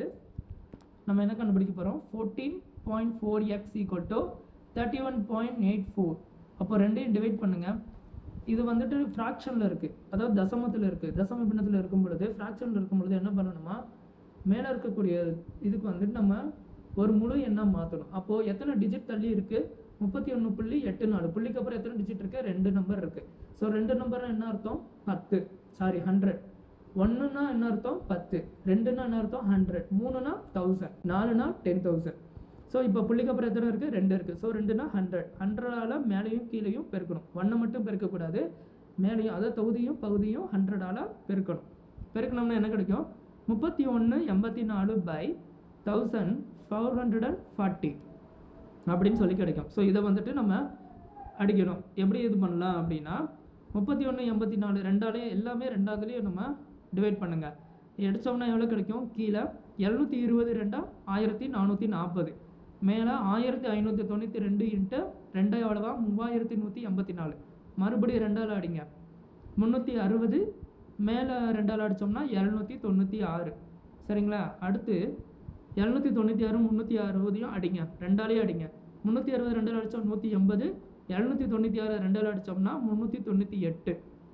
நம்ம என்ன கண்டுபிடிக்க போகிறோம் fourteen point four x equal to thirty one point eight four அப்போ ரெண்டையும் டிவைட் பண்ணுங்கள் இது வந்துட்டு ஃப்ராக்ஷனில் இருக்குது அதாவது தசமத்தில் இருக்குது தசம பின்னத்தில் இருக்கும் பொழுது ஃப்ராக்ஷனில் இருக்கும் பொழுது என்ன பண்ணணுமா மேலே இருக்கக்கூடிய இதுக்கு வந்துட்டு நம்ம ஒரு முழு எண்ணாக மாற்றணும் அப்போது எத்தனை டிஜிட் தள்ளி இருக்குது முப்பத்தி ஒன்று புள்ளி எட்டு நாலு புள்ளிக்கு அப்புறம் எத்தனை டிஜிட் இருக்குது ரெண்டு நம்பர் இருக்குது ஸோ ரெண்டு நம்பர்னா என்ன அர்த்தம் பத்து சாரி ஹண்ட்ரட் ஒன்றுனா என்ன அர்த்தம் பத்து ரெண்டுனா என்ன அர்த்தம் ஹண்ட்ரட் மூணுனா தௌசண்ட் நாலுனா டென் தௌசண்ட் ஸோ இப்போ புள்ளிக்கு அப்புறம் எத்தனை இருக்குது ரெண்டு இருக்குது ஸோ ரெண்டுனா ஹண்ட்ரட் ஹண்ட்ரடால் மேலேயும் கீழேயும் பெருக்கணும் ஒன்றை மட்டும் பெருக்கக்கூடாது மேலேயும் அதாவது தொகுதியும் பகுதியும் ஹண்ட்ரடால் பெருக்கணும் பெருக்கணும்னா என்ன கிடைக்கும் முப்பத்தி ஒன்று எண்பத்தி நாலு by thousand four hundred and forty அப்படின்னு சொல்லி கிடைக்கும் ஸோ இதை வந்துட்டு நம்ம அடிக்கணும் எப்படி இது பண்ணலாம் அப்படின்னா முப்பத்தி ஒன்று எண்பத்தி நாலு ரெண்டாலையும் எல்லாமே ரெண்டாவதுலேயும் நம்ம டிவைட் பண்ணுங்கள் அடித்தோம்னா எவ்வளோ கிடைக்கும் கீழே எழுநூற்றி இருபது ரெண்டா ஆயிரத்தி நானூற்றி நாற்பது மேலே ஆயிரத்தி ஐநூற்றி தொண்ணூற்றி ரெண்டு இன்ட்டு ரெண்டா எவ்வளோவா மூவாயிரத்தி நூற்றி எண்பத்தி நாலு மறுபடியும் ரெண்டால் அடிங்க முந்நூற்றி அறுபது மேலே ரெண்டால் அடித்தோம்னா இரநூத்தி தொண்ணூற்றி ஆறு சரிங்களா அடுத்து எழுநூற்றி தொண்ணூற்றி ஆறு முந்நூற்றி அறுபதையும் அடிங்க ரெண்டாலையும் அடிங்க முந்நூற்றி அறுபது ரெண்டால் அடித்தோம் நூற்றி எண்பது எழுநூற்றி தொண்ணூற்றி ஆறு ரெண்டால் அடித்தோம்னா முந்நூற்றி தொண்ணூற்றி எட்டு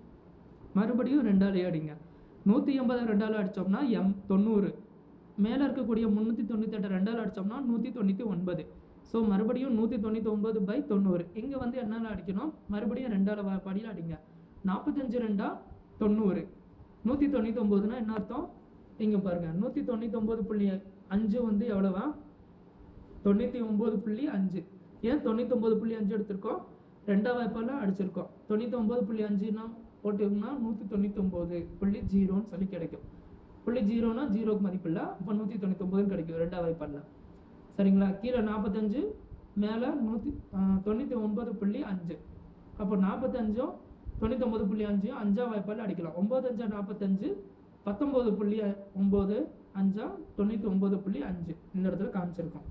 மறுபடியும் ரெண்டாலையும் அடிங்க நூற்றி எண்பது ரெண்டால் அடித்தோம்னா எம் தொண்ணூறு மேலே இருக்கக்கூடிய முந்நூற்றி தொண்ணூற்றி எட்டு ரெண்டால் அடித்தோம்னா நூற்றி தொண்ணூற்றி ஒன்பது ஸோ மறுபடியும் நூற்றி தொண்ணூற்றி ஒன்பது பை தொண்ணூறு இங்கே வந்து என்னால் அடிக்கணும் மறுபடியும் ரெண்டால் வ- படியில் அடிங்க நாற்பத்தஞ்சு ரெண்டா தொண்ணூறு நூற்றி தொண்ணூற்றி ஒம்போதுனா என்ன அர்த்தம் இங்கே பாருங்கள் நூற்றி தொண்ணூற்றி ஒம்பது புள்ளி அஞ்சு வந்து எவ்வளவா தொண்ணூற்றி ஒம்பது புள்ளி அஞ்சு ஏன் தொண்ணூற்றி ஒம்பது புள்ளி அஞ்சு எடுத்திருக்கோம் ரெண்டாம் வாய்ப்பால் அடிச்சிருக்கோம் தொண்ணூற்றி ஒம்பது புள்ளி அஞ்சுனா போட்டோம்னா நூற்றி தொண்ணூற்றி ஒம்பது புள்ளி ஜீரோன்னு சொல்லி கிடைக்கும் புள்ளி ஜீரோனா ஜீரோக்கு மதிப்பு இல்லை அப்போ நூற்றி தொண்ணூற்றி ஒம்பதுன்னு கிடைக்கும் ரெண்டாம் வாய்ப்பாடில் சரிங்களா கீழே நாற்பத்தஞ்சு மேலே நூற்றி தொண்ணூற்றி ஒம்பது புள்ளி அஞ்சு அப்போ நாற்பத்தஞ்சும் தொண்ணூத்தொம்பது புள்ளி அஞ்சு அஞ்சா வாய்ப்பால் அடிக்கலாம் ஒம்பது அஞ்சா நாற்பத்தஞ்சு பத்தொம்போது புள்ளி அ- ஒம்பது அஞ்சா தொண்ணூற்றி ஒம்பது புள்ளி அஞ்சு இந்த இடத்துல காமிச்சிருக்கோம்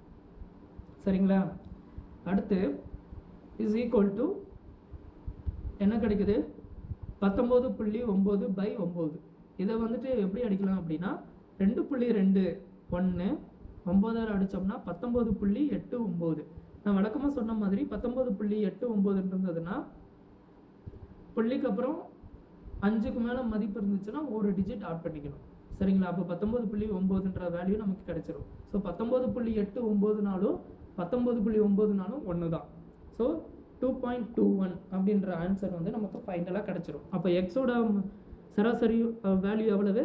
சரிங்களா அடுத்து இஸ் ஈக்குவல் டு என்ன கிடைக்குது பத்தொம்போது புள்ளி ஒம்பது பை ஒம்பது இதை வந்துட்டு எப்படி அடிக்கலாம் அப்படின்னா ரெண்டு புள்ளி ரெண்டு ஒன்று ஒம்போதால் அடித்தோம்னா பத்தொம்போது புள்ளி எட்டு ஒம்பது நான் வழக்கமாக சொன்ன மாதிரி பத்தொம்போது புள்ளி எட்டு ஒம்பதுன்னு இருந்ததுன்னா புள்ளிக்கு அப்புறம் அஞ்சுக்கு மேலே மதிப்பு இருந்துச்சுன்னா ஒரு டிஜிட் ஆட் பண்ணிக்கணும் சரிங்களா அப்போ பத்தொம்போது புள்ளி ஒம்போதுன்ற வேல்யூ நமக்கு கிடைச்சிரும் ஸோ பத்தொம்போது புள்ளி எட்டு ஒம்போதுனாலும் பத்தொம்போது புள்ளி ஒம்போதுனாலும் ஒன்று தான் so two point two one அப்படின்ற ஆன்சர் வந்து நமக்கு ஃபைனலாக கிடைச்சிரும் அப்போ எக்ஸோட சராசரி வேல்யூ எவ்வளவு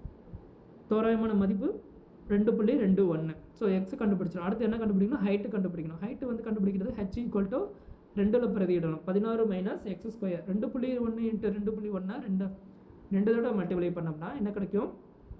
தோராயமான மதிப்பு ரெண்டு புள்ளி ரெண்டு ஒன்று ஸோ எக்ஸ் கண்டுபிடிச்சிடும் அடுத்து என்ன கண்டுபிடிக்கணும் ஹைட்டு கண்டுபிடிக்கணும் ஹைட்டு வந்து கண்டுபிடிக்கிறது ஹெச் ஈக்குவல் டு ரெண்டில் பிரதியிடணும் பதினாறு மைனஸ் எக்ஸ் ஸ்கொயர் ரெண்டு புள்ளி ஒன்று இன்ட்டு ரெண்டு புள்ளி ஒன்றா ரெண்டு ரெண்டு தடவை மல்டிப்ளை பண்ணோம்னா என்ன கிடைக்கும்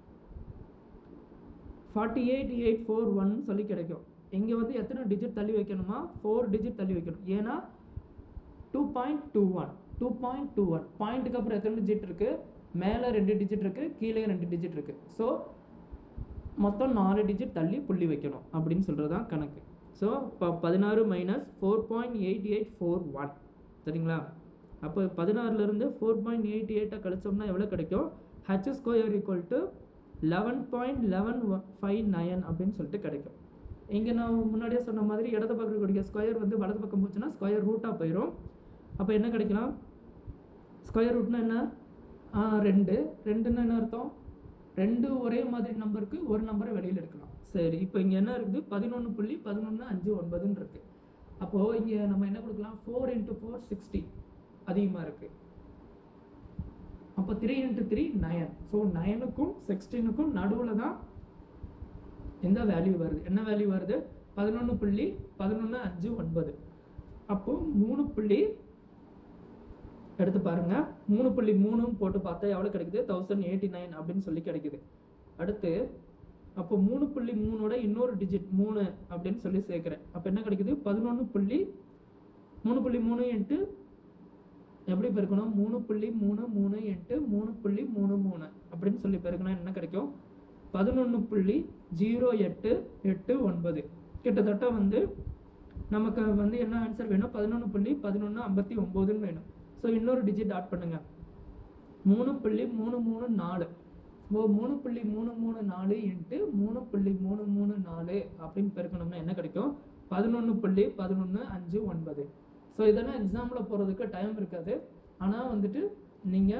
forty eight eight four one சொல்லி கிடைக்கும் இங்கே வந்து எத்தனை டிஜிட் தள்ளி வைக்கணுமா ஃபோர் டிஜிட் தள்ளி வைக்கணும் ஏன்னா two point two one two point two one பாயிண்ட்டுக்கு அப்புறம் எத்தனை டிஜிட் இருக்குது மேலே ரெண்டு டிஜிட் இருக்குது கீழே ரெண்டு டிஜிட் இருக்குது ஸோ மொத்தம் நாலு டிஜிட் தள்ளி புள்ளி வைக்கணும் அப்படின்னு சொல்கிறது தான் கணக்கு ஸோ இப்போ பதினாறு minus four point eight eight four one சரிங்களா அப்போ பதினாறுலேருந்து ஃபோர் பாயிண்ட் எயிட் எயிட்டை கழிச்சோம்னா எவ்வளோ கிடைக்கும் h square equal to eleven point eleven five nine அப்படின்னு சொல்லிட்டு கிடைக்கும் இங்கே நான் முன்னாடியே சொன்ன மாதிரி இடது பக்கம் இருக்கக்கூடிய ஸ்கொயர் வந்து வலது பக்கம் போச்சுன்னா ஸ்கொயர் ரூட்டாக போயிடும் அப்போ என்ன கிடைக்கலாம் ஸ்கொயர் ரூட்னா என்ன ஆ, ரெண்டு ரெண்டுன்னா என்ன அர்த்தம் ரெண்டு ஒரே மாதிரி நம்பருக்கு ஒரு நம்பரை வெளியில் எடுக்கலாம் சரி இப்போ இங்கே என்ன இருக்குது பதினொன்று புள்ளி பதினொன்று அஞ்சு ஒன்பதுன்னு இருக்குது அப்போது இங்கே நம்ம என்ன கொடுக்கலாம் ஃபோர் இன்ட்டு ஃபோர் சிக்ஸ்டி அதிகமாக இருக்குது அப்போ three into three nine so நயனுக்கும் சிக்ஸ்டீனுக்கும் நடுவில் தான் எந்த வேல்யூ வருது என்ன வேல்யூ வருது பதினொன்று புள்ளி பதினொன்று அஞ்சு ஒன்பது அப்போது மூணு புள்ளி எடுத்து பாருங்க மூணு புள்ளி மூணும் போட்டு பார்த்தா எவ்வளோ கிடைக்குது தௌசண்ட் எயிட்டி நைன் அப்படின்னு சொல்லி கிடைக்குது அடுத்து அப்போ மூணு புள்ளி மூணோட இன்னொரு டிஜிட் மூணு அப்படின்னு சொல்லி சேர்க்குறேன் அப்போ என்ன கிடைக்குது பதினொன்று புள்ளி மூணு புள்ளி மூணு இன்ட்டு எப்படி பெருக்கணும் மூணு புள்ளி மூணு மூணு இன்ட்டு மூணு புள்ளி மூணு மூணு அப்படின்னு சொல்லி பெருக்கணும் என்ன கிடைக்கும் பதினொன்று புள்ளி ஜீரோ எட்டு எட்டு ஒன்பது கிட்டத்தட்ட வந்து நமக்கு வந்து என்ன ஆன்சர் வேணும் பதினொன்று புள்ளி பதினொன்று ஐம்பத்தி ஒம்போதுன்னு வேணும் ஸோ இன்னொரு டிஜிட் ஆட் பண்ணுங்க மூணு புள்ளி மூணு மூணு நாலு ஓ மூணு புள்ளி மூணு மூணு நாலு இன்ட்டு மூணு புள்ளி மூணு மூணு நாலு அப்படின்னு பெருக்கணும்னா என்ன கிடைக்கும் பதினொன்று புள்ளி பதினொன்று அஞ்சு ஒன்பது ஸோ இதெல்லாம் எக்ஸாமில் போகிறதுக்கு டைம் இருக்காது ஆனால் வந்துட்டு நீங்கள்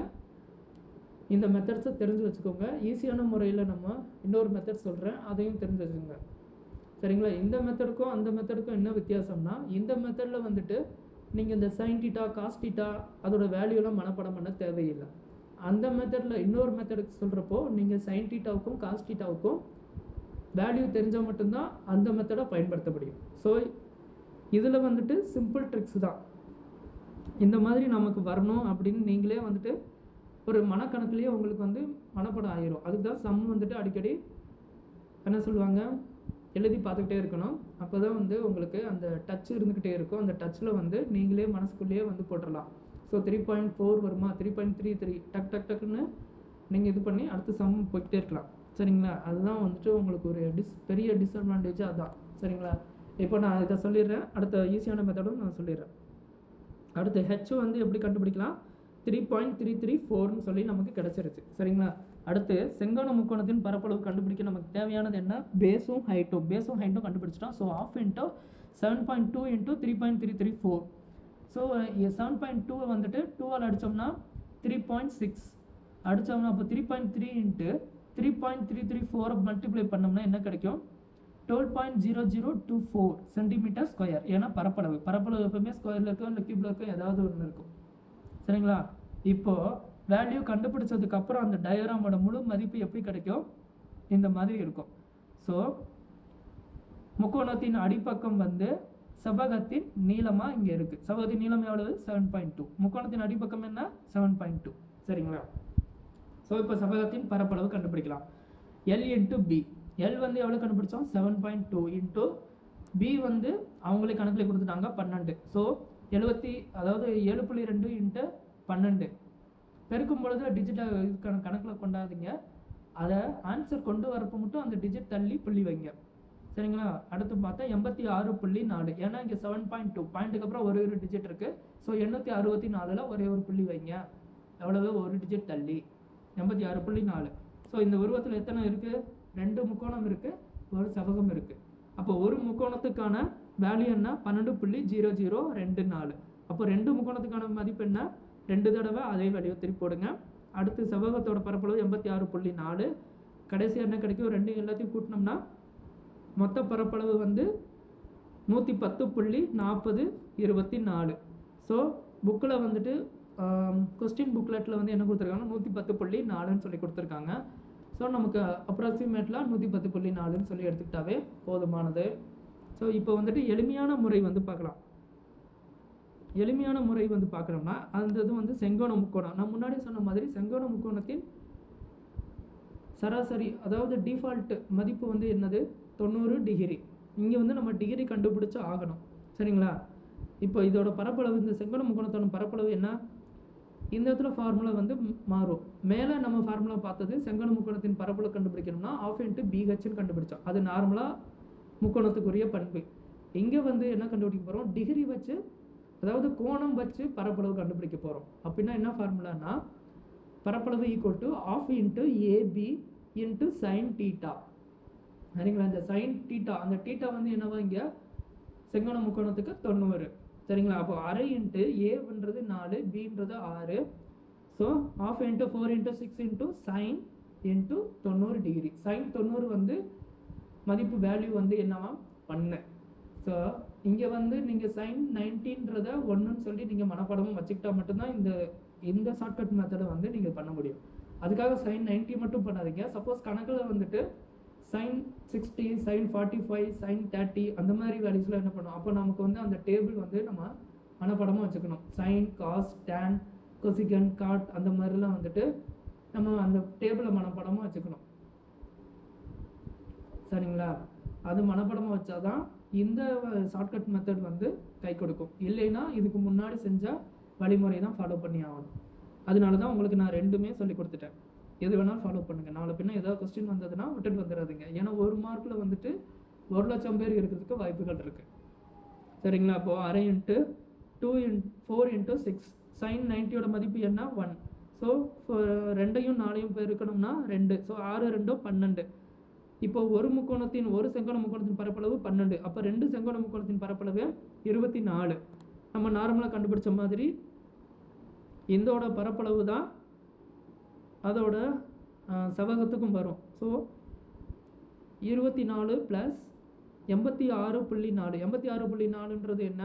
இந்த மெத்தட்ஸை தெரிஞ்சு வச்சுக்கோங்க ஈஸியான முறையில் நம்ம இன்னொரு மெத்தட் சொல்கிறேன் அதையும் தெரிஞ்சு வச்சுக்கோங்க சரிங்களா இந்த மெத்தடுக்கும் அந்த மெத்தடுக்கும் என்ன வித்தியாசம்னா இந்த மெத்தடில் வந்துட்டு நீங்கள் இந்த சைன் டீட்டா காஸ் டீட்டா அதோட வேல்யூலாம் மனப்பாடம் பண்ண தேவையில்லை அந்த மெத்தடில் இன்னொரு மெத்தடுக்கு சொல்கிறப்போ நீங்கள் சைன் டீட்டாவுக்கும் காஸ் டீட்டாவுக்கும் வேல்யூ தெரிஞ்சால் மட்டும்தான் அந்த மெத்தடை பயன்படுத்த முடியும் ஸோ இதில் வந்துட்டு சிம்பிள் ட்ரிக்ஸ் தான் இந்த மாதிரி நமக்கு வரணும் அப்படின்னு நீங்களே வந்துட்டு ஒரு மனக்கணக்குலேயே உங்களுக்கு வந்து மனப்படம் ஆயிரும் அதுக்கு தான் சம் வந்துட்டு அடிக்கடி என்ன சொல்லுவாங்க எழுதி பார்த்துக்கிட்டே இருக்கணும் அப்போ தான் வந்து உங்களுக்கு அந்த டச் இருந்துக்கிட்டே இருக்கும் அந்த டச்சில் வந்து நீங்களே மனசுக்குள்ளேயே வந்து போட்டுடலாம் ஸோ த்ரீ பாயிண்ட் ஃபோர் வருமா த்ரீ பாயிண்ட் த்ரீ த்ரீ டக் டக் டக்குன்னு நீங்கள் இது பண்ணி அடுத்த சம் போய்கிட்டே இருக்கலாம் சரிங்களா அதுதான் வந்துட்டு உங்களுக்கு ஒரு டிஸ் பெரிய டிஸ்அட்வான்டேஜ் அதான் சரிங்களா இப்போ நான் இதை சொல்லிடுறேன் அடுத்த ஈஸியான மெத்தடும் நான் சொல்லிடுறேன் அடுத்து ஹெச் வந்து எப்படி கண்டுபிடிக்கலாம் த்ரீ பாயிண்ட் த்ரீ த்ரீ ஃபோர்னு சொல்லி நமக்கு கிடச்சிருச்சு சரிங்களா அடுத்து செங்கோண முக்கோணத்தின் பரப்பளவு கண்டுபிடிக்க நமக்கு தேவையானது என்ன பேஸும் ஹைட்டும் பேஸும் ஹைட்டும் கண்டுபிடிச்சிட்டோம் so half into seven point two into three point three three four so seven point two வந்துட்டு டூவால் அடித்தோம்னா த்ரீ பாயிண்ட் சிக்ஸ் அடித்தோம்னா அப்போ three point three into three point three three ஃபோரை மல்டிப்ளை பண்ணோம்னா என்ன கிடைக்கும் twelve point zero zero two four centimetre square ஏன்னா பரப்பளவு பரப்பளவு எப்பவுமே ஸ்கொயரில் இருக்கும் இல்லை கியூப்ல இருக்கும் ஏதாவது ஒன்று இருக்கும் சரிங்களா இப்போ வேல்யூ கண்டுபிடிச்சதுக்கு அப்புறம் அந்த டயக்ராமோட முழு மதிப்பு எப்படி கிடைக்கும் இந்த மாதிரி இருக்கும் ஸோ முக்கோணத்தின் அடிப்பக்கம் வந்து செவ்வகத்தின் நீளமாக இங்கே இருக்குது செவ்வகத்தின் நீளம் எவ்வளவு செவன் பாயிண்ட் டூ முக்கோணத்தின் அடிப்பக்கம் என்ன செவன் பாயிண்ட் டூ சரிங்களா ஸோ இப்போ செவ்வகத்தின் பரப்பளவு கண்டுபிடிக்கலாம் எல் இன்ட்டு பி எல் வந்து எவ்வளோ கண்டுபிடிச்சோம் seven point two into b வந்து அவங்களே கணக்கில் கொடுத்துட்டாங்க பன்னெண்டு ஸோ எழுபத்தி அதாவது ஏழு புள்ளி ரெண்டு இன்ட்டு பன்னெண்டு பெருக்கும் பொழுது டிஜிட்டை இதுக்கான கணக்கில் கொண்டாதீங்க அதை ஆன்சர் கொண்டு வரப்போ மட்டும் அந்த டிஜிட் தள்ளி புள்ளி வைங்க சரிங்களா அடுத்து பார்த்தா எண்பத்தி ஆறு புள்ளி நாலு ஏன்னா இங்கே செவன் பாயிண்ட் டூ பாயிண்ட்டுக்கு அப்புறம் ஒரே ஒரு டிஜிட் இருக்குது ஸோ எண்ணூற்றி அறுபத்தி நாலில் ஒரே ஒரு புள்ளி வைங்க எவ்வளவு ஒரு டிஜிட் தள்ளி எண்பத்தி ஆறு புள்ளி நாலு ஸோ இந்த உருவத்தில் எத்தனை இருக்குது ரெண்டு முக்கோணம் இருக்குது ஒரு செவகம் இருக்குது அப்போ ஒரு முக்கோணத்துக்கான வேல்யூ என்ன பன்னெண்டு புள்ளி ஜீரோ ஜீரோ ரெண்டு நாலு அப்போ ரெண்டு முக்கோணத்துக்கான மதிப்பு என்ன ரெண்டு தடவை அதே வேல்யூ திருப்பி போடுங்க அடுத்து செவ்வகத்தோட பரப்பளவு எண்பத்தி ஆறு புள்ளி நாலு கடைசியாக என்ன கிடைக்கும் ரெண்டு எல்லாத்தையும் கூட்டினோம்னா மொத்த பரப்பளவு வந்து நூற்றி பத்து புள்ளி நாற்பது இருபத்தி நாலு ஸோ புக்கில் வந்துட்டு கொஸ்டின் புக்லெட்டில் வந்து என்ன கொடுத்துருக்காங்க நூற்றி பத்து புள்ளி நாலுன்னு சொல்லி கொடுத்துருக்காங்க ஸோ நமக்கு அப்ராக்சிமேட்டில் நூற்றி பத்து புள்ளி நாலுன்னு சொல்லி எடுத்துக்கிட்டாவே போதுமானது ஸோ இப்போ வந்துட்டு எளிமையான முறை வந்து பார்க்கலாம் எளிமையான முறை வந்து பார்க்குறோம்னா அந்த இது வந்து செங்கோண முக்கோணம் நான் முன்னாடி சொன்ன மாதிரி செங்கோண முக்கோணத்தின் சராசரி அதாவது டிஃபால்ட் மதிப்பு வந்து என்னது தொண்ணூறு டிகிரி இங்கே வந்து நம்ம டிகிரி கண்டுபிடிச்சு ஆகணும் சரிங்களா இப்போ இதோட பரப்பளவு இந்த செங்கோண முக்கோணத்தோட பரப்பளவு என்ன இந்த இடத்துல ஃபார்முலா வந்து ம்- மாறும் மேலே நம்ம ஃபார்முலா பார்த்தது செங்கோண முக்கோணத்தின் பரப்பளவு கண்டுபிடிக்கணும்னா ஆஃப் இன்ட்டு பிஹெச்னு கண்டுபிடிச்சோம் அது நார்மலாக முக்கோணத்துக்குரிய பண்பு இங்கே வந்து என்ன கண்டுபிடிக்க போகிறோம் டிகிரி வச்சு அதாவது கோணம் வச்சு பரப்பளவு கண்டுபிடிக்க போகிறோம் அப்படின்னா என்ன ஃபார்முலானா பரப்பளவு equal to half into AB into sine theta சரிங்களா இந்த சைன் டீட்டா அந்த டீட்டா வந்து என்னவா இங்கே செங்கோண முக்கோணத்துக்கு தொண்ணூறு சரிங்களா அப்போ அரை இன்ட்டு ஏன்றது நாலு பின்றது ஆறு so half into four into six into sine into தொண்ணூறு டிகிரி சைன் தொண்ணூறு வந்து மதிப்பு வேல்யூ வந்து என்னவா ஒன்று ஸோ இங்கே வந்து நீங்கள் சைன் நைன்டீன்றத ஒன்றுன்னு சொல்லி நீங்கள் மனப்பாடமும் வச்சுக்கிட்டா மட்டும்தான் இந்த இந்த ஷார்ட்கட் மெத்தடை வந்து நீங்கள் பண்ண முடியும் அதுக்காக சைன் 90 மட்டும் பண்ணாதீங்க சப்போஸ் கணக்கில் வந்துட்டு sine sixty sine forty five sine thirty அந்த மாதிரி வேல்யூஸ்லாம் என்ன பண்ணும் அப்போ நமக்கு வந்து அந்த டேபிள் வந்து நம்ம மனப்பாடமாக வச்சுக்கணும் sine cos tan cosecant cot அந்த மாதிரிலாம் வந்துட்டு நம்ம அந்த டேபிளை மனப்பாடமாக வச்சுக்கணும் சரிங்களா அது மனப்பாடமாக வச்சாதான் இந்த ஷார்ட்கட் மெத்தட் வந்து கை கொடுக்கும் இல்லைன்னா இதுக்கு முன்னாடி செஞ்ச வழிமுறை தான் ஃபாலோ பண்ணி ஆகணும் அதனால தான் உங்களுக்கு நான் ரெண்டுமே சொல்லி கொடுத்துட்டேன் எது வேணாலும் ஃபாலோ பண்ணுங்கள் நாளை பின்ன ஏதாவது கொஸ்டின் வந்ததுன்னா விட்டுட்டு வந்துடாதீங்க ஏன்னா ஒரு மார்க்கில் வந்துட்டு ஒரு லட்சம் பேர் இருக்கிறதுக்கு வாய்ப்புகள் இருக்குது சரிங்களா அப்போது அரை into two in four into six sine நைன்ட்டியோட மதிப்பு என்ன ஒன் ஸோ ரெண்டையும் நாலையும் பெருக்கணும்னா ரெண்டு ஸோ ஆறு ரெண்டும் பன்னெண்டு இப்போ ஒரு முக்கோணத்தின் ஒரு செங்கோண முக்கோணத்தின் பரப்பளவு பன்னெண்டு அப்போ ரெண்டு செங்கோண முக்கோணத்தின் பரப்பளவு இருபத்தி நாலு நம்ம நார்மலாக கண்டுபிடிச்ச மாதிரி இதோட பரப்பளவு தான் அதோட அஹ், செவ்வகத்துக்கும் வரும் ஸோ இருபத்தி நாலு ப்ளஸ் எண்பத்தி ஆறு புள்ளி நாலு எண்பத்தி ஆறு புள்ளி நாலுன்றது என்ன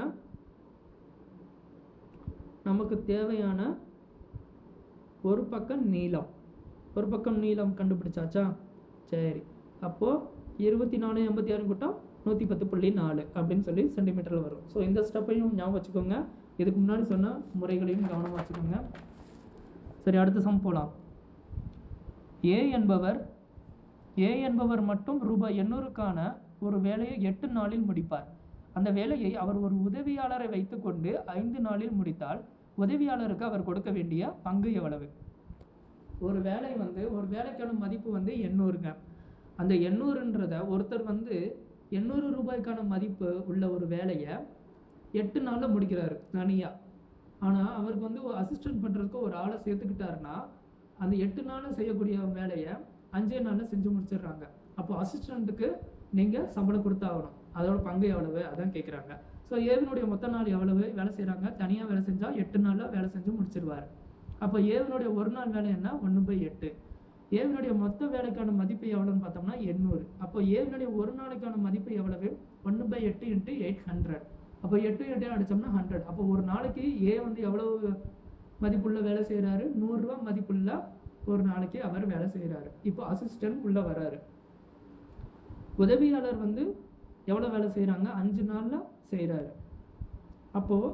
நமக்கு தேவையான ஒரு பக்கம் நீளம் ஒரு பக்கம் நீளம் கண்டுபிடிச்சாச்சா சரி அப்போது இருபத்தி நாலு எண்பத்தி ஆறு கூட்டம் நூற்றி பத்து புள்ளி நாலு அப்படின்னு சொல்லி சென்டிமீட்டரில் வரும் ஸோ இந்த ஸ்டெப்பையும் ஞாபகம் வச்சுக்கோங்க இதுக்கு முன்னாடி சொன்ன முறைகளையும் கவனமாக வச்சுக்கோங்க சரி அடுத்த சம் போகலாம் ஏ என்பவர் ஏ என்பவர் மட்டும் ரூபாய் எண்ணூறுக்கான ஒரு வேலையை எட்டு நாளில் முடிப்பார் அந்த வேலையை அவர் ஒரு உதவியாளரை வைத்துக்கொண்டு ஐந்து நாளில் முடித்தால் உதவியாளருக்கு அவர் கொடுக்க வேண்டிய பங்கு எவ்வளவு ஒரு வேலை வந்து ஒரு வேலைக்கான மதிப்பு வந்து எண்ணூறுங்க அந்த எண்ணூறுன்றத ஒருத்தர் வந்து எண்ணூறு ரூபாய்க்கான மதிப்பு உள்ள ஒரு வேலையை எட்டு நாளில் முடிக்கிறாரு தனியாக ஆனால் அவருக்கு வந்து ஒரு அசிஸ்டன்ட் பண்ணுறதுக்கு ஒரு ஆளை சேர்த்துக்கிட்டாருன்னா அந்த எட்டு நாளில் செய்யக்கூடிய வேலையை அஞ்சே நாளில் செஞ்சு முடிச்சிடுறாங்க அப்போ அசிஸ்டண்ட்டுக்கு நீங்கள் சம்பளம் கொடுத்தாகணும் அதோட பங்கு எவ்வளவு அதான் கேட்குறாங்க ஸோ ஏவினுடைய மொத்த நாள் எவ்வளவு வேலை செய்கிறாங்க தனியாக வேலை செஞ்சால் எட்டு நாளில் வேலை செஞ்சு முடிச்சிருவார் அப்போ ஏவினுடைய ஒரு நாள் வேலை என்ன ஒன்று பை எட்டு ஏவினுடைய மொத்த வேலைக்கான மதிப்பு எவ்வளோன்னு பார்த்தோம்னா எண்ணூறு அப்போ ஏவினுடைய ஒரு நாளைக்கான மதிப்பு எவ்வளவு ஒன்று பை எட்டு இன்ட்டு எயிட் ஹண்ட்ரட் அப்போ எட்டு எட்டு அடிச்சோம்னா ஹண்ட்ரட் அப்போ ஒரு நாளைக்கு ஏ வந்து எவ்வளவு மதிப்புள்ள வேலை செய்கிறாரு நூறுரூவா மதிப்புள்ள ஒரு நாளைக்கு அவர் வேலை செய்கிறாரு இப்போ அசிஸ்டன்ட் உள்ளே வராரு உதவியாளர் வந்து எவ்வளோ வேலை செய்கிறாங்க அஞ்சு நாளில் செய்கிறாரு அப்போது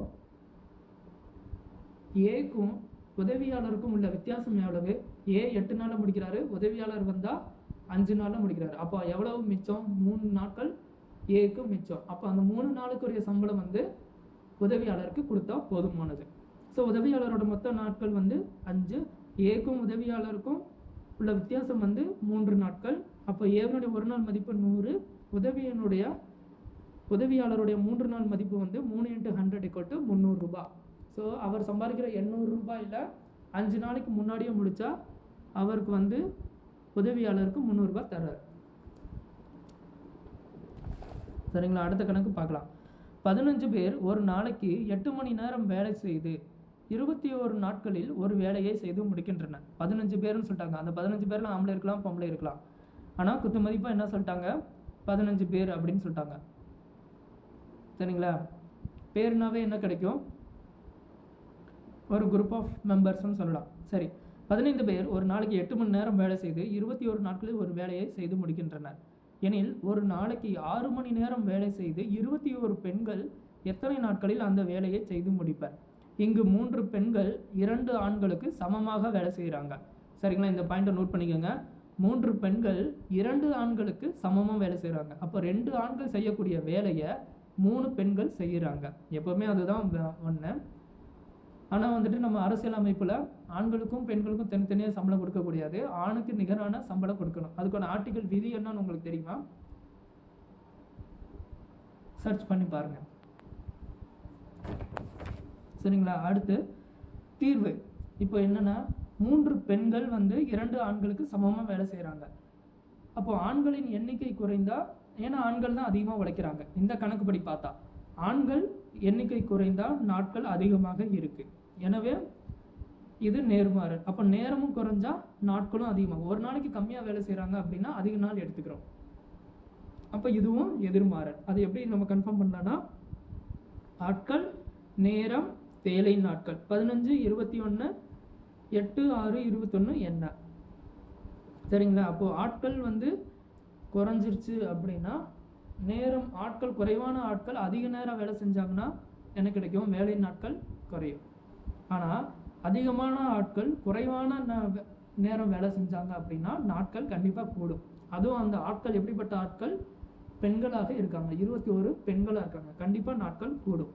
ஏக்கும் உதவியாளருக்கும் உள்ள வித்தியாசம் எவ்வளவு ஏ எட்டு நாளில் முடிக்கிறாரு உதவியாளர் வந்தால் அஞ்சு நாளில் முடிக்கிறாரு அப்போ எவ்வளவு மிச்சம் மூணு நாட்கள் ஏக்கு மிச்சம் அப்போ அந்த மூணு நாளுக்குரிய சம்பளம் வந்து உதவியாளருக்கு கொடுத்தா போதுமானது ஸோ உதவியாளரோட மொத்த நாட்கள் வந்து அஞ்சு ஏக்கும் உதவியாளருக்கும் உள்ள வித்தியாசம் வந்து மூன்று நாட்கள் அப்போ ஏவனுடைய ஒரு நாள் மதிப்பு நூறு உதவியனுடைய உதவியாளருடைய மூன்று நாள் மதிப்பு வந்து மூணு இன்ட்டு ஹண்ட்ரட் இக்கோட்டு முந்நூறுரூபா ஸோ அவர் சம்பாதிக்கிற எண்ணூறு ரூபாயில் அஞ்சு நாளைக்கு முன்னாடியே முடித்தா அவருக்கு வந்து உதவியாளருக்கு முந்நூறுரூபா தர்றார் சரிங்களா அடுத்த கணக்கு பார்க்கலாம் பதினஞ்சு பேர் ஒரு நாளைக்கு எட்டு மணி நேரம் வேலை செய்து இருபத்தி ஓரு நாட்களில் ஒரு வேலையை செய்து முடிக்கின்றனர் பதினஞ்சு பேர்னு சொல்லிட்டாங்க அந்த பதினஞ்சு பேர்ல ஆம்பளை இருக்கலாம் பொம்பளை இருக்கலாம் ஆனால் குத்து மதிப்பாக என்ன சொல்லிட்டாங்க பதினஞ்சு பேர் அப்படின்னு சொல்லிட்டாங்க சரிங்களா பேர்னாவே என்ன கிடைக்கும் ஒரு குரூப் ஆஃப் மெம்பர்ஸ்னு சொல்லலாம் சரி பதினைந்து பேர் ஒரு நாளைக்கு எட்டு மணி நேரம் வேலை செய்து இருபத்தி ஒரு நாட்களில் ஒரு வேலையை செய்து முடிக்கின்றனர் எனில் ஒரு நாளைக்கு ஆறு மணி நேரம் வேலை செய்து இருபத்தி ஒரு பெண்கள் எத்தனை நாட்களில் அந்த வேலையை செய்து முடிப்பர் இங்கு மூன்று பெண்கள் இரண்டு ஆண்களுக்கு சமமாக வேலை செய்கிறாங்க சரிங்களா இந்த பாயிண்ட்டை நோட் பண்ணிக்கோங்க மூன்று பெண்கள் இரண்டு ஆண்களுக்கு சமமாக வேலை செய்கிறாங்க அப்போ ரெண்டு ஆண்கள் செய்யக்கூடிய வேலையை மூணு பெண்கள் செய்கிறாங்க எப்போவுமே அதுதான் ஒன்று ஆனால் வந்துட்டு நம்ம அரசியல் அமைப்பில் ஆண்களுக்கும் பெண்களுக்கும் தனித்தனியாக சம்பளம் கொடுக்கக்கூடாது ஆணுக்கு நிகரான சம்பளம் கொடுக்கணும் அதுக்கான ஆர்டிகல் விதி என்னன்னு உங்களுக்கு தெரியுமா சர்ச் பண்ணி பாருங்க சரிங்களா அடுத்து தீர்வு இப்போ என்னன்னா மூன்று பெண்கள் வந்து இரண்டு ஆண்களுக்கு சமமாக வேலை செய்கிறாங்க அப்போ ஆண்களின் எண்ணிக்கை குறைந்தா ஏன்னா ஆண்கள் தான் அதிகமாக உழைக்கிறாங்க இந்த கணக்குப்படி பார்த்தா ஆண்கள் எண்ணிக்கை குறைந்தா நாட்கள் அதிகமாக இருக்கு எனவே இது நேர்மாறல் அப்போ நேரமும் குறைஞ்சா நாட்களும் அதிகமாகும் ஒரு நாளைக்கு கம்மியாக வேலை செய்கிறாங்க அப்படின்னா அதிக நாள் எடுத்துக்கிறோம் அப்போ இதுவும் எதிர்மாறல் அது எப்படி நம்ம கன்ஃபார்ம் பண்ணலாம்னா ஆட்கள் நேரம் வேலை நாட்கள் பதினஞ்சு இருபத்தி ஒன்று எட்டு ஆறு இருபத்தொன்று என்ன சரிங்களா அப்போது ஆட்கள் வந்து குறைஞ்சிருச்சு அப்படின்னா நேரம் ஆட்கள் குறைவான ஆட்கள் அதிக நேரம் வேலை செஞ்சாங்கன்னா என்ன கிடைக்கும் வேலை நாட்கள் குறையும் ஆனால் அதிகமான ஆட்கள் குறைவான ந- நேரம் வேலை செஞ்சாங்க அப்படின்னா நாட்கள் கண்டிப்பாக கூடும் அதுவும் அந்த ஆட்கள் எப்படிப்பட்ட ஆட்கள் பெண்களாக இருக்காங்க இருபத்தி ஒரு பெண்களாக இருக்காங்க கண்டிப்பாக நாட்கள் கூடும்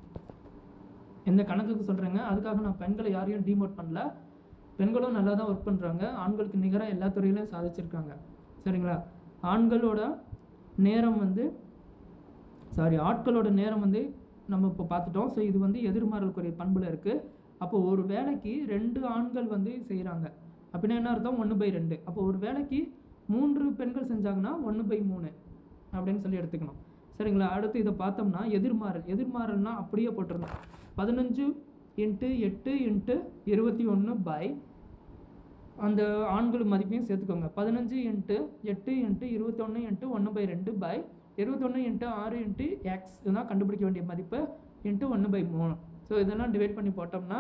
இந்த கணக்குக்கு சொல்கிறேங்க அதுக்காக நான் பெண்களை யாரையும் டிமோட் பண்ணல பெண்களும் நல்லா தான் ஒர்க் பண்ணுறாங்க ஆண்களுக்கு நிகராக எல்லா துறையிலையும் சாதிச்சிருக்காங்க சரிங்களா ஆண்களோட நேரம் வந்து சாரி ஆட்களோட நேரம் வந்து நம்ம இப்போ பார்த்துட்டோம் ஸோ இது வந்து எதிர்மாறலுக்குரிய பண்புல இருக்குது அப்போ ஒரு வேலைக்கு ரெண்டு ஆண்கள் வந்து செய்கிறாங்க அப்படின்னா என்ன அர்த்தம் ஒன்று பை ரெண்டு அப்போ ஒரு வேலைக்கு மூன்று பெண்கள் செஞ்சாங்கன்னா ஒன்று பை மூணு அப்படின்னு சொல்லி எடுத்துக்கணும் சரிங்களா அடுத்து இதை பார்த்தோம்னா எதிர்மாறல் எதிர்மாறல்னா அப்படியே போட்டிருந்தோம் பதினஞ்சு இன்ட்டு எட்டு இன்ட்டு இருபத்தி ஒன்று பை அந்த ஆண்கள் மதிப்பையும் சேர்த்துக்கோங்க பதினஞ்சு இன்ட்டு எட்டு இன்ட்டு இருபத்தொன்று இன்ட்டு ஒன்று பை ரெண்டு பை இருபத்தொன்று இன்ட்டு ஆறு இன்ட்டு எக்ஸ் இதுதான் கண்டுபிடிக்க வேண்டிய மதிப்பு இன்ட்டு ஒன்று பை மூணு ஸோ இதெல்லாம் டிவைட் பண்ணி போட்டோம்னா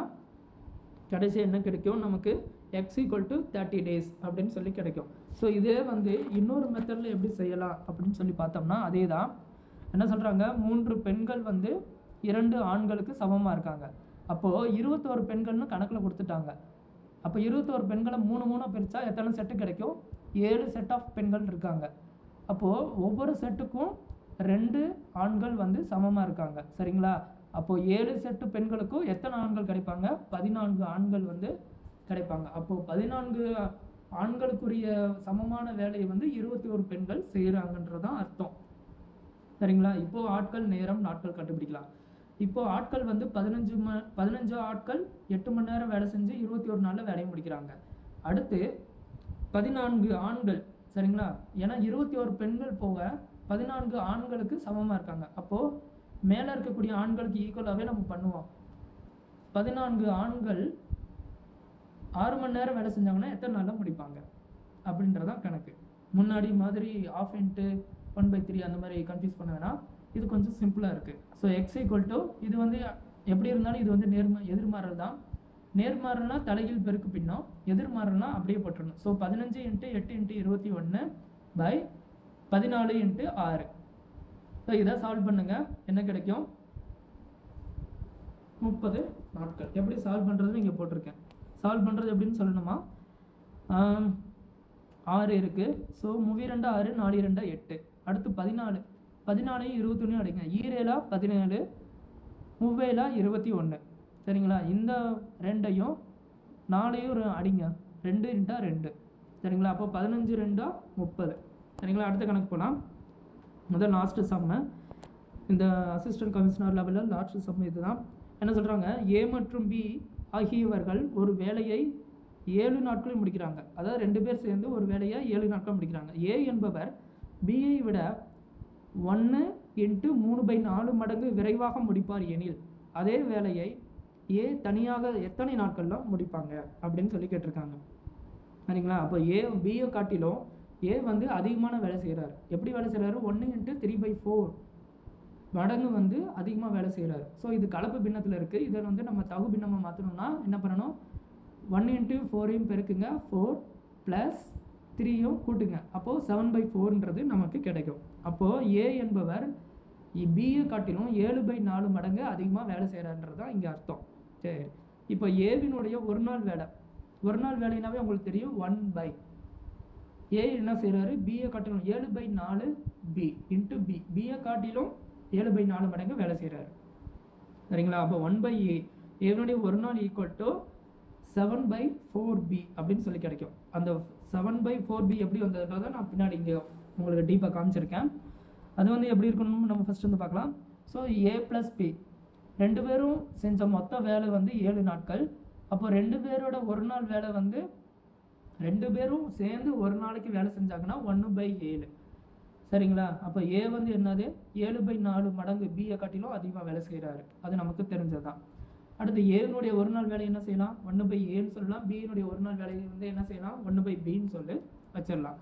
கடைசி என்ன கிடைக்கும் நமக்கு x equal to thirty days அப்படின்னு சொல்லி கிடைக்கும் ஸோ இதே வந்து இன்னொரு மெத்தடில் எப்படி செய்யலாம் அப்படின்னு சொல்லி பார்த்தோம்னா அதே தான் என்ன சொல்கிறாங்க மூன்று பெண்கள் வந்து இரண்டு ஆண்களுக்கு சமமாக இருக்காங்க அப்போது இருபத்தோரு பெண்கள்னு கணக்கில் கொடுத்துட்டாங்க அப்போ இருபத்தோரு பெண்களை மூணு மூணாக பிரித்தா எத்தனை செட்டு கிடைக்கும் ஏழு செட் ஆஃப் பெண்கள் இருக்காங்க அப்போது ஒவ்வொரு செட்டுக்கும் ரெண்டு ஆண்கள் வந்து சமமாக இருக்காங்க சரிங்களா அப்போது ஏழு செட்டு பெண்களுக்கும் எத்தனை ஆண்கள் கிடைப்பாங்க பதினான்கு ஆண்கள் வந்து கிடைப்பாங்க அப்போது பதினான்கு ஆண்களுக்குரிய சமமான வேலையை வந்து இருபத்தி ஒரு பெண்கள் செய்கிறாங்கன்றதான் அர்த்தம் சரிங்களா இப்போ ஆட்கள் நேரம் நாட்கள் கண்டுபிடிக்கலாம் இப்போ ஆட்கள் வந்து பதினஞ்சு ம பதினஞ்சு ஆட்கள் எட்டு மணி நேரம் வேலை செஞ்சு இருபத்தி ஒரு நாளில் வேலையை முடிக்கிறாங்க அடுத்து பதினான்கு ஆண்கள் சரிங்களா ஏன்னா இருபத்தி ஒரு பெண்கள் போக பதினான்கு ஆண்களுக்கு சமமாக இருக்காங்க அப்போது மேலே இருக்கக்கூடிய ஆண்களுக்கு ஈக்குவலாகவே நம்ம பண்ணுவோம் பதினான்கு ஆண்கள் ஆறு மணி நேரம் வேலை செஞ்சாங்கன்னா எத்தனை நாளில் முடிப்பாங்க அப்படின்றதான் கணக்கு முன்னாடி மாதிரி half into one by three அந்த மாதிரி கன்ஃபியூஸ் பண்ண வேணாம் இது கொஞ்சம் சிம்பிளாக இருக்குது ஸோ எக்ஸ் ஈக்குவல் டு இது வந்து எப்படி இருந்தாலும் இது வந்து நேர்ம எதிர்மாறல் தான் நேர்மாறல்னா தலைகீழ் பெருக்கு பின்னம் எதிர்மாறல்னா அப்படியே போட்டுருணும் ஸோ பதினஞ்சு இன்ட்டு எட்டு இன்ட்டு இருபத்தி ஒன்று பை பதினாலு இன்ட்டு ஆறு ஸோ இதை சால்வ் பண்ணுங்க என்ன கிடைக்கும் முப்பது நாட்கள் எப்படி சால்வ் பண்ணுறதுன்னு இங்கே போட்டிருக்கேன் சால்வ் பண்ணுறது எப்படின்னு சொல்லணுமா ஆம், ஆறு இருக்குது ஸோ மூவி ரெண்டா ஆறு நாலு ரெண்டா எட்டு அடுத்து பதினாலு பதினாலையும் இருபத்தொன்னு அடிங்க ஈரேலா பதினேழு மூவேலா இருபத்தி ஒன்று சரிங்களா இந்த ரெண்டையும் நாலையும் ஒரு அடிங்க ரெண்டு இன்ட்டா ரெண்டு சரிங்களா அப்போ பதினஞ்சு ரெண்டா முப்பது சரிங்களா அடுத்த கணக்கு போகலாம் முதல் லாஸ்ட்டு சம்மு இந்த அசிஸ்டன்ட் கமிஷனர் லெவலில் லாஸ்ட் சம் இதுதான் என்ன சொல்கிறாங்க ஏ மற்றும் பி ஆகியவர்கள் ஒரு வேலையை ஏழு நாட்களில் முடிக்கிறாங்க அதாவது ரெண்டு பேர் சேர்ந்து ஒரு வேலையை ஏழு நாட்கள் முடிக்கிறாங்க ஏ என்பவர் பியை விட ஒன்று இன்ட்டு மூணு பை நாலு மடங்கு விரைவாக முடிப்பார் எனில் அதே வேலையை ஏ தனியாக எத்தனை நாட்கள்லாம் முடிப்பாங்க அப்படின்னு சொல்லி கேட்டிருக்காங்க சரிங்களா அப்போ ஏ பியை காட்டிலும் ஏ வந்து அதிகமான வேலை செய்கிறாரு எப்படி வேலை செய்கிறாரு ஒன்று இன்ட்டு த்ரீ பை ஃபோர் மடங்கு வந்து அதிகமாக வேலை செய்கிறாரு ஸோ இது கலப்பு பின்னத்தில் இருக்குது இதை வந்து நம்ம தகு பின்னமாக மாற்றணும்னா என்ன பண்ணணும் ஒன் இன்ட்டு ஃபோரையும் பெருக்குங்க ஃபோர் ப்ளஸ் த்ரீயும் கூட்டுங்க அப்போது செவன் பை ஃபோர்ன்றது நமக்கு கிடைக்கும் அப்போது ஏ என்பவர் பிஏ காட்டிலும் ஏழு பை நாலு மடங்கு அதிகமாக வேலை செய்கிறான்றது தான் இங்கே அர்த்தம் சரி இப்போ ஏவினுடைய ஒரு நாள் வேலை ஒரு நாள் வேலைனாவே உங்களுக்கு தெரியும் ஒன் பை ஏ என்ன செய்கிறாரு பிஏ காட்டிலும் ஏழு பை நாலு பி இன்ட்டு பி பிஏ காட்டிலும் ஏழு பை நாலு மடங்கு வேலை செய்கிறாரு சரிங்களா அப்போ ஒன் பை ஏ ஏவனுடைய ஒரு நாள் equal to seven by four b அப்படின்னு சொல்லி கிடைக்கும் அந்த செவன் பை ஃபோர் பி எப்படி வந்ததுன்றதை நான் பின்னாடி இங்கே உங்களுக்கு டீப்பாக காமிச்சிருக்கேன் அது வந்து எப்படி இருக்கணும்னு நம்ம ஃபஸ்ட் வந்து பார்க்கலாம் ஸோ ஏ ப்ளஸ் பி ரெண்டு பேரும் செஞ்ச மொத்த வேலை வந்து ஏழு நாட்கள் அப்போ ரெண்டு பேரோட ஒரு நாள் வேலை வந்து ரெண்டு பேரும் சேர்ந்து ஒரு நாளைக்கு வேலை செஞ்சாங்கன்னா ஒன்று பை ஏழு சரிங்களா அப்போ ஏ வந்து என்னது ஏழு பை நாலு மடங்கு பியை காட்டிலும் அதிகமாக வேலை செய்கிறாரு அது நமக்கு தெரிஞ்சது தான் அடுத்து ஏனுடைய ஒரு நாள் வேலை என்ன செய்யலாம் ஒன்று பை ஏன்னு சொல்லலாம் பியினுடைய ஒரு நாள் வேலையை வந்து என்ன செய்யலாம் ஒன்று பை பின்னு சொல்லி வச்சிடலாம்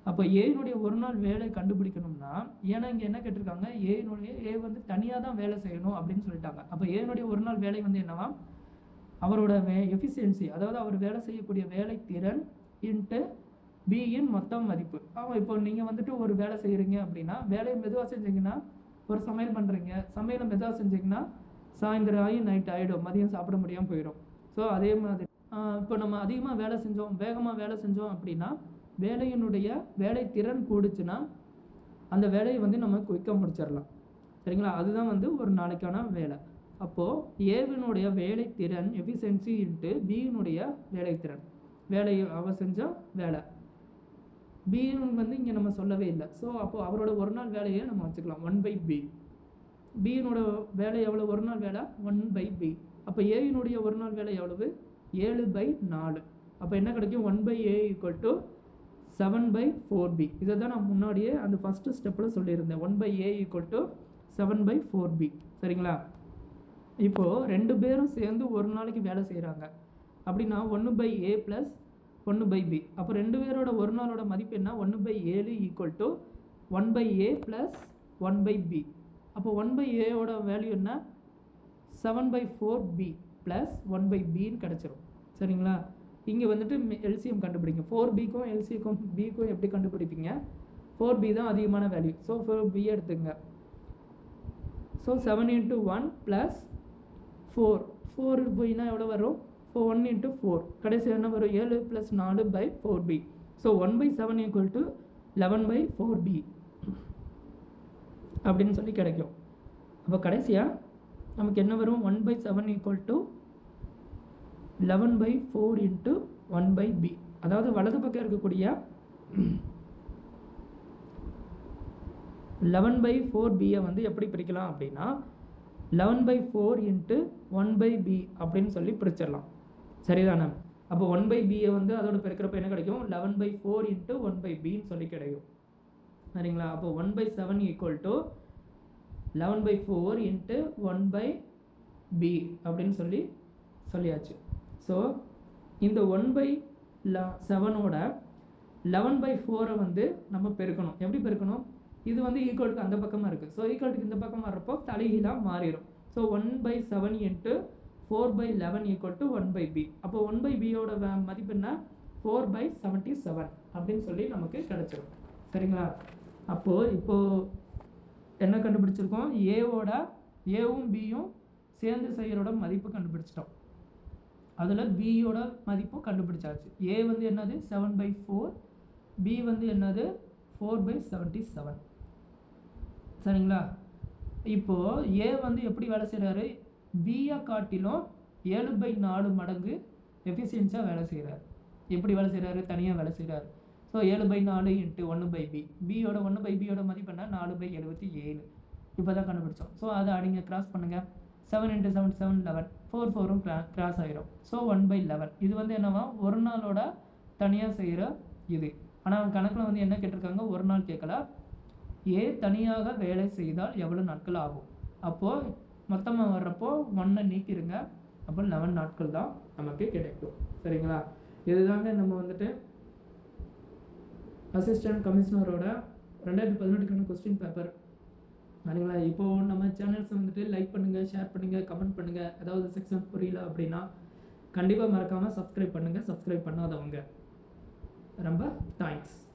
அப்போ ஏனுடைய ஒரு நாள் வேலை கண்டுபிடிக்கணும்னா ஏன்னா இங்கே என்ன கேட்டிருக்காங்க ஏனுடைய ஏ வந்து தனியாக தான் வேலை செய்யணும் அப்படின்னு சொல்லிட்டாங்க அப்போ ஏனுடைய ஒரு நாள் வேலை வந்து என்னவா அவரோட வே எஃபிஷியன்சி அதாவது அவர் வேலை செய்யக்கூடிய வேலை திறன் இன்ட்டு பியின் மொத்த மதிப்பு ஆமாம் இப்போ நீங்கள் வந்துட்டு ஒரு வேலை செய்கிறீங்க அப்படின்னா வேலையை மெதுவாக செஞ்சீங்கன்னா ஒரு சமையல் பண்ணுறீங்க சமையலை மெதுவாக செஞ்சீங்கன்னா சாயந்தரம் ஆகி நைட் ஆகிடும் மதியம் சாப்பிட முடியாமல் போயிடும் ஸோ அதே மாதிரி ஆஹ் இப்போ நம்ம அதிகமாக வேலை செஞ்சோம் வேகமாக வேலை செஞ்சோம் அப்படின்னா வேலையினுடைய வேலை திறன் கூடுச்சுன்னா அந்த வேலையை வந்து நம்ம குயிக்காக முடிச்சிடலாம் சரிங்களா அதுதான் வந்து ஒரு நாளைக்கான வேலை அப்போது ஏவினுடைய வேலை திறன் எஃபிஷியன்சி இன்ட்டு பியினுடைய வேலை திறன் வேலையை அவ செஞ்ச வேலை பின்னு வந்து இங்கே நம்ம சொல்லவே இல்லை ஸோ அப்போது அவரோட ஒரு நாள் வேலையை நம்ம வச்சுக்கலாம் ஒன் பை பி பியினோட வேலை எவ்வளோ ஒரு நாள் வேலை ஒன் பை பி அப்போ ஏயினுடைய ஒரு நாள் வேலை எவ்வளவு ஏழு பை நாலு அப்போ என்ன கிடைக்கும் one by a equal to seven by four b இதை தான் நான் முன்னாடியே அந்த ஃபஸ்ட்டு ஸ்டெப்பில் சொல்லியிருந்தேன் one by a equal to seven by four b சரிங்களா இப்போது ரெண்டு பேரும் சேர்ந்து ஒரு நாளைக்கு வேலை செய்கிறாங்க அப்படின்னா ஒன்று பை ஏ ப்ளஸ் ஒன்று பை பி அப்போ ரெண்டு பேரோட ஒரு நாளோட மதிப்பு என்ன ஒன்று பை ஏழு equal to one by a plus one by b அப்போ ஒன் பை ஏயோட வேல்யூ என்ன seven by four b plus one by பின்னு கிடச்சிரும் சரிங்களா இங்கே வந்துட்டு எல்சிஎம் கண்டுபிடிங்க ஃபோர் பிக்கும் எல்சிக்கும் பிக்கும் எப்படி கண்டுபிடிப்பீங்க ஃபோர் பி தான் அதிகமான வேல்யூ ஸோ ஃபோர் பி எடுத்துங்க so seven into one plus four four போயினா எவ்வளோ வரும் ஃபோர் ஒன் இன்ட்டு ஃபோர் கடைசி என்ன வரும் ஏழு ப்ளஸ் நாலு by four b so one by seven equal to eleven by four b அப்படின்னு சொல்லி கிடைக்கும் அப்போ கடைசியாக நமக்கு என்ன வரும் one by seven equal to eleven by four into one by b அதாவது வலது பக்கம் இருக்கக்கூடிய லெவன் பை ஃபோர் பியை வந்து எப்படி பிரிக்கலாம் அப்படின்னா eleven by four into one by b அப்படின்னு சொல்லி பிரிச்சிடலாம் சரிதானே அப்போ ஒன் பை பியை வந்து அதோட பெருக்கிறப்ப என்ன கிடைக்கும் eleven by four into one by பின்னு சொல்லி கிடைக்கும் சரிங்களா அப்போ one by seven equal to eleven by four into one by b அப்படின்னு சொல்லி சொல்லியாச்சு ஸோ இந்த ஒன் பை ல செவனோட லெவன் பை ஃபோரை வந்து நம்ம பெருக்கணும் எப்படி பெருக்கணும் இது வந்து ஈக்குவலுக்கு அந்த பக்கமாக இருக்குது ஸோ ஈக்குவலுக்கு இந்த பக்கம் வர்றப்போ தலைகீழாக மாறிடும் so one by seven into four by eleven equal to one by b அப்போ ஒன் பை பியோட மதிப்பு என்ன ஃபோர் பை செவன்ட்டி செவன் அப்படின்னு சொல்லி நமக்கு கிடச்சிரும் சரிங்களா அப்போது இப்போது என்ன கண்டுபிடிச்சிருக்கோம் ஏவோட ஏவும் பியும் சேர்ந்து செய்கிறோட மதிப்பு கண்டுபிடிச்சிட்டோம் அதில் பியோட மதிப்பும் கண்டுபிடிச்சாச்சு ஏ வந்து என்னது செவன் பை ஃபோர் பி வந்து என்னது ஃபோர் பை செவன்ட்டி செவன் சரிங்களா இப்போது ஏ வந்து எப்படி வேலை செய்கிறாரு பியை காட்டிலும் ஏழு பை நாலு மடங்கு எஃபிஷியன்ஸாக வேலை செய்கிறார் எப்படி வேலை செய்கிறாரு தனியாக வேலை செய்கிறாரு ஸோ ஏழு பை நாலு இன்ட்டு ஒன்று பை பி பியோட ஒன்று பை பியோட மதிப்பு என்ன நாலு பை எழுபத்தி ஏழு இப்போ தான் கண்டுபிடிச்சோம் ஸோ அதை அடிங்க கிராஸ் பண்ணுங்கள் seven into seven seven eleven four ஃபோரும் கிரா கிராஸ் ஆகிரும் ஸோ ஒன் பை லெவன் இது வந்து என்னவா ஒரு நாளோட தனியாக செய்கிற இது ஆனால் கணக்கில் வந்து என்ன கேட்டிருக்காங்க ஒரு நாள் கேட்கல ஏ தனியாக வேலை செய்தால் எவ்வளோ நாட்கள் ஆகும் அப்போது மொத்தமாக வர்றப்போ ஒன்றை நீக்கிருங்க அப்போ லெவன் நாட்கள் தான் நமக்கு கிடைக்கும் சரிங்களா இதுதாங்க நம்ம வந்துட்டு அசிஸ்டன்ட் கமிஷனரோட ரெண்டாயிரத்தி பதினெட்டுக்கான கொஸ்டின் பேப்பர் சரிங்களா இப்போது நம்ம சேனல்ஸை வந்துட்டு லைக் பண்ணுங்கள் ஷேர் பண்ணுங்கள் கமெண்ட் பண்ணுங்கள் ஏதாவது செக்ஷன் புரியல அப்படின்னா கண்டிப்பாக மறக்காமல் சப்ஸ்கிரைப் பண்ணுங்கள் சப்ஸ்கிரைப் பண்ணாதவங்க ரொம்ப தேங்க்ஸ்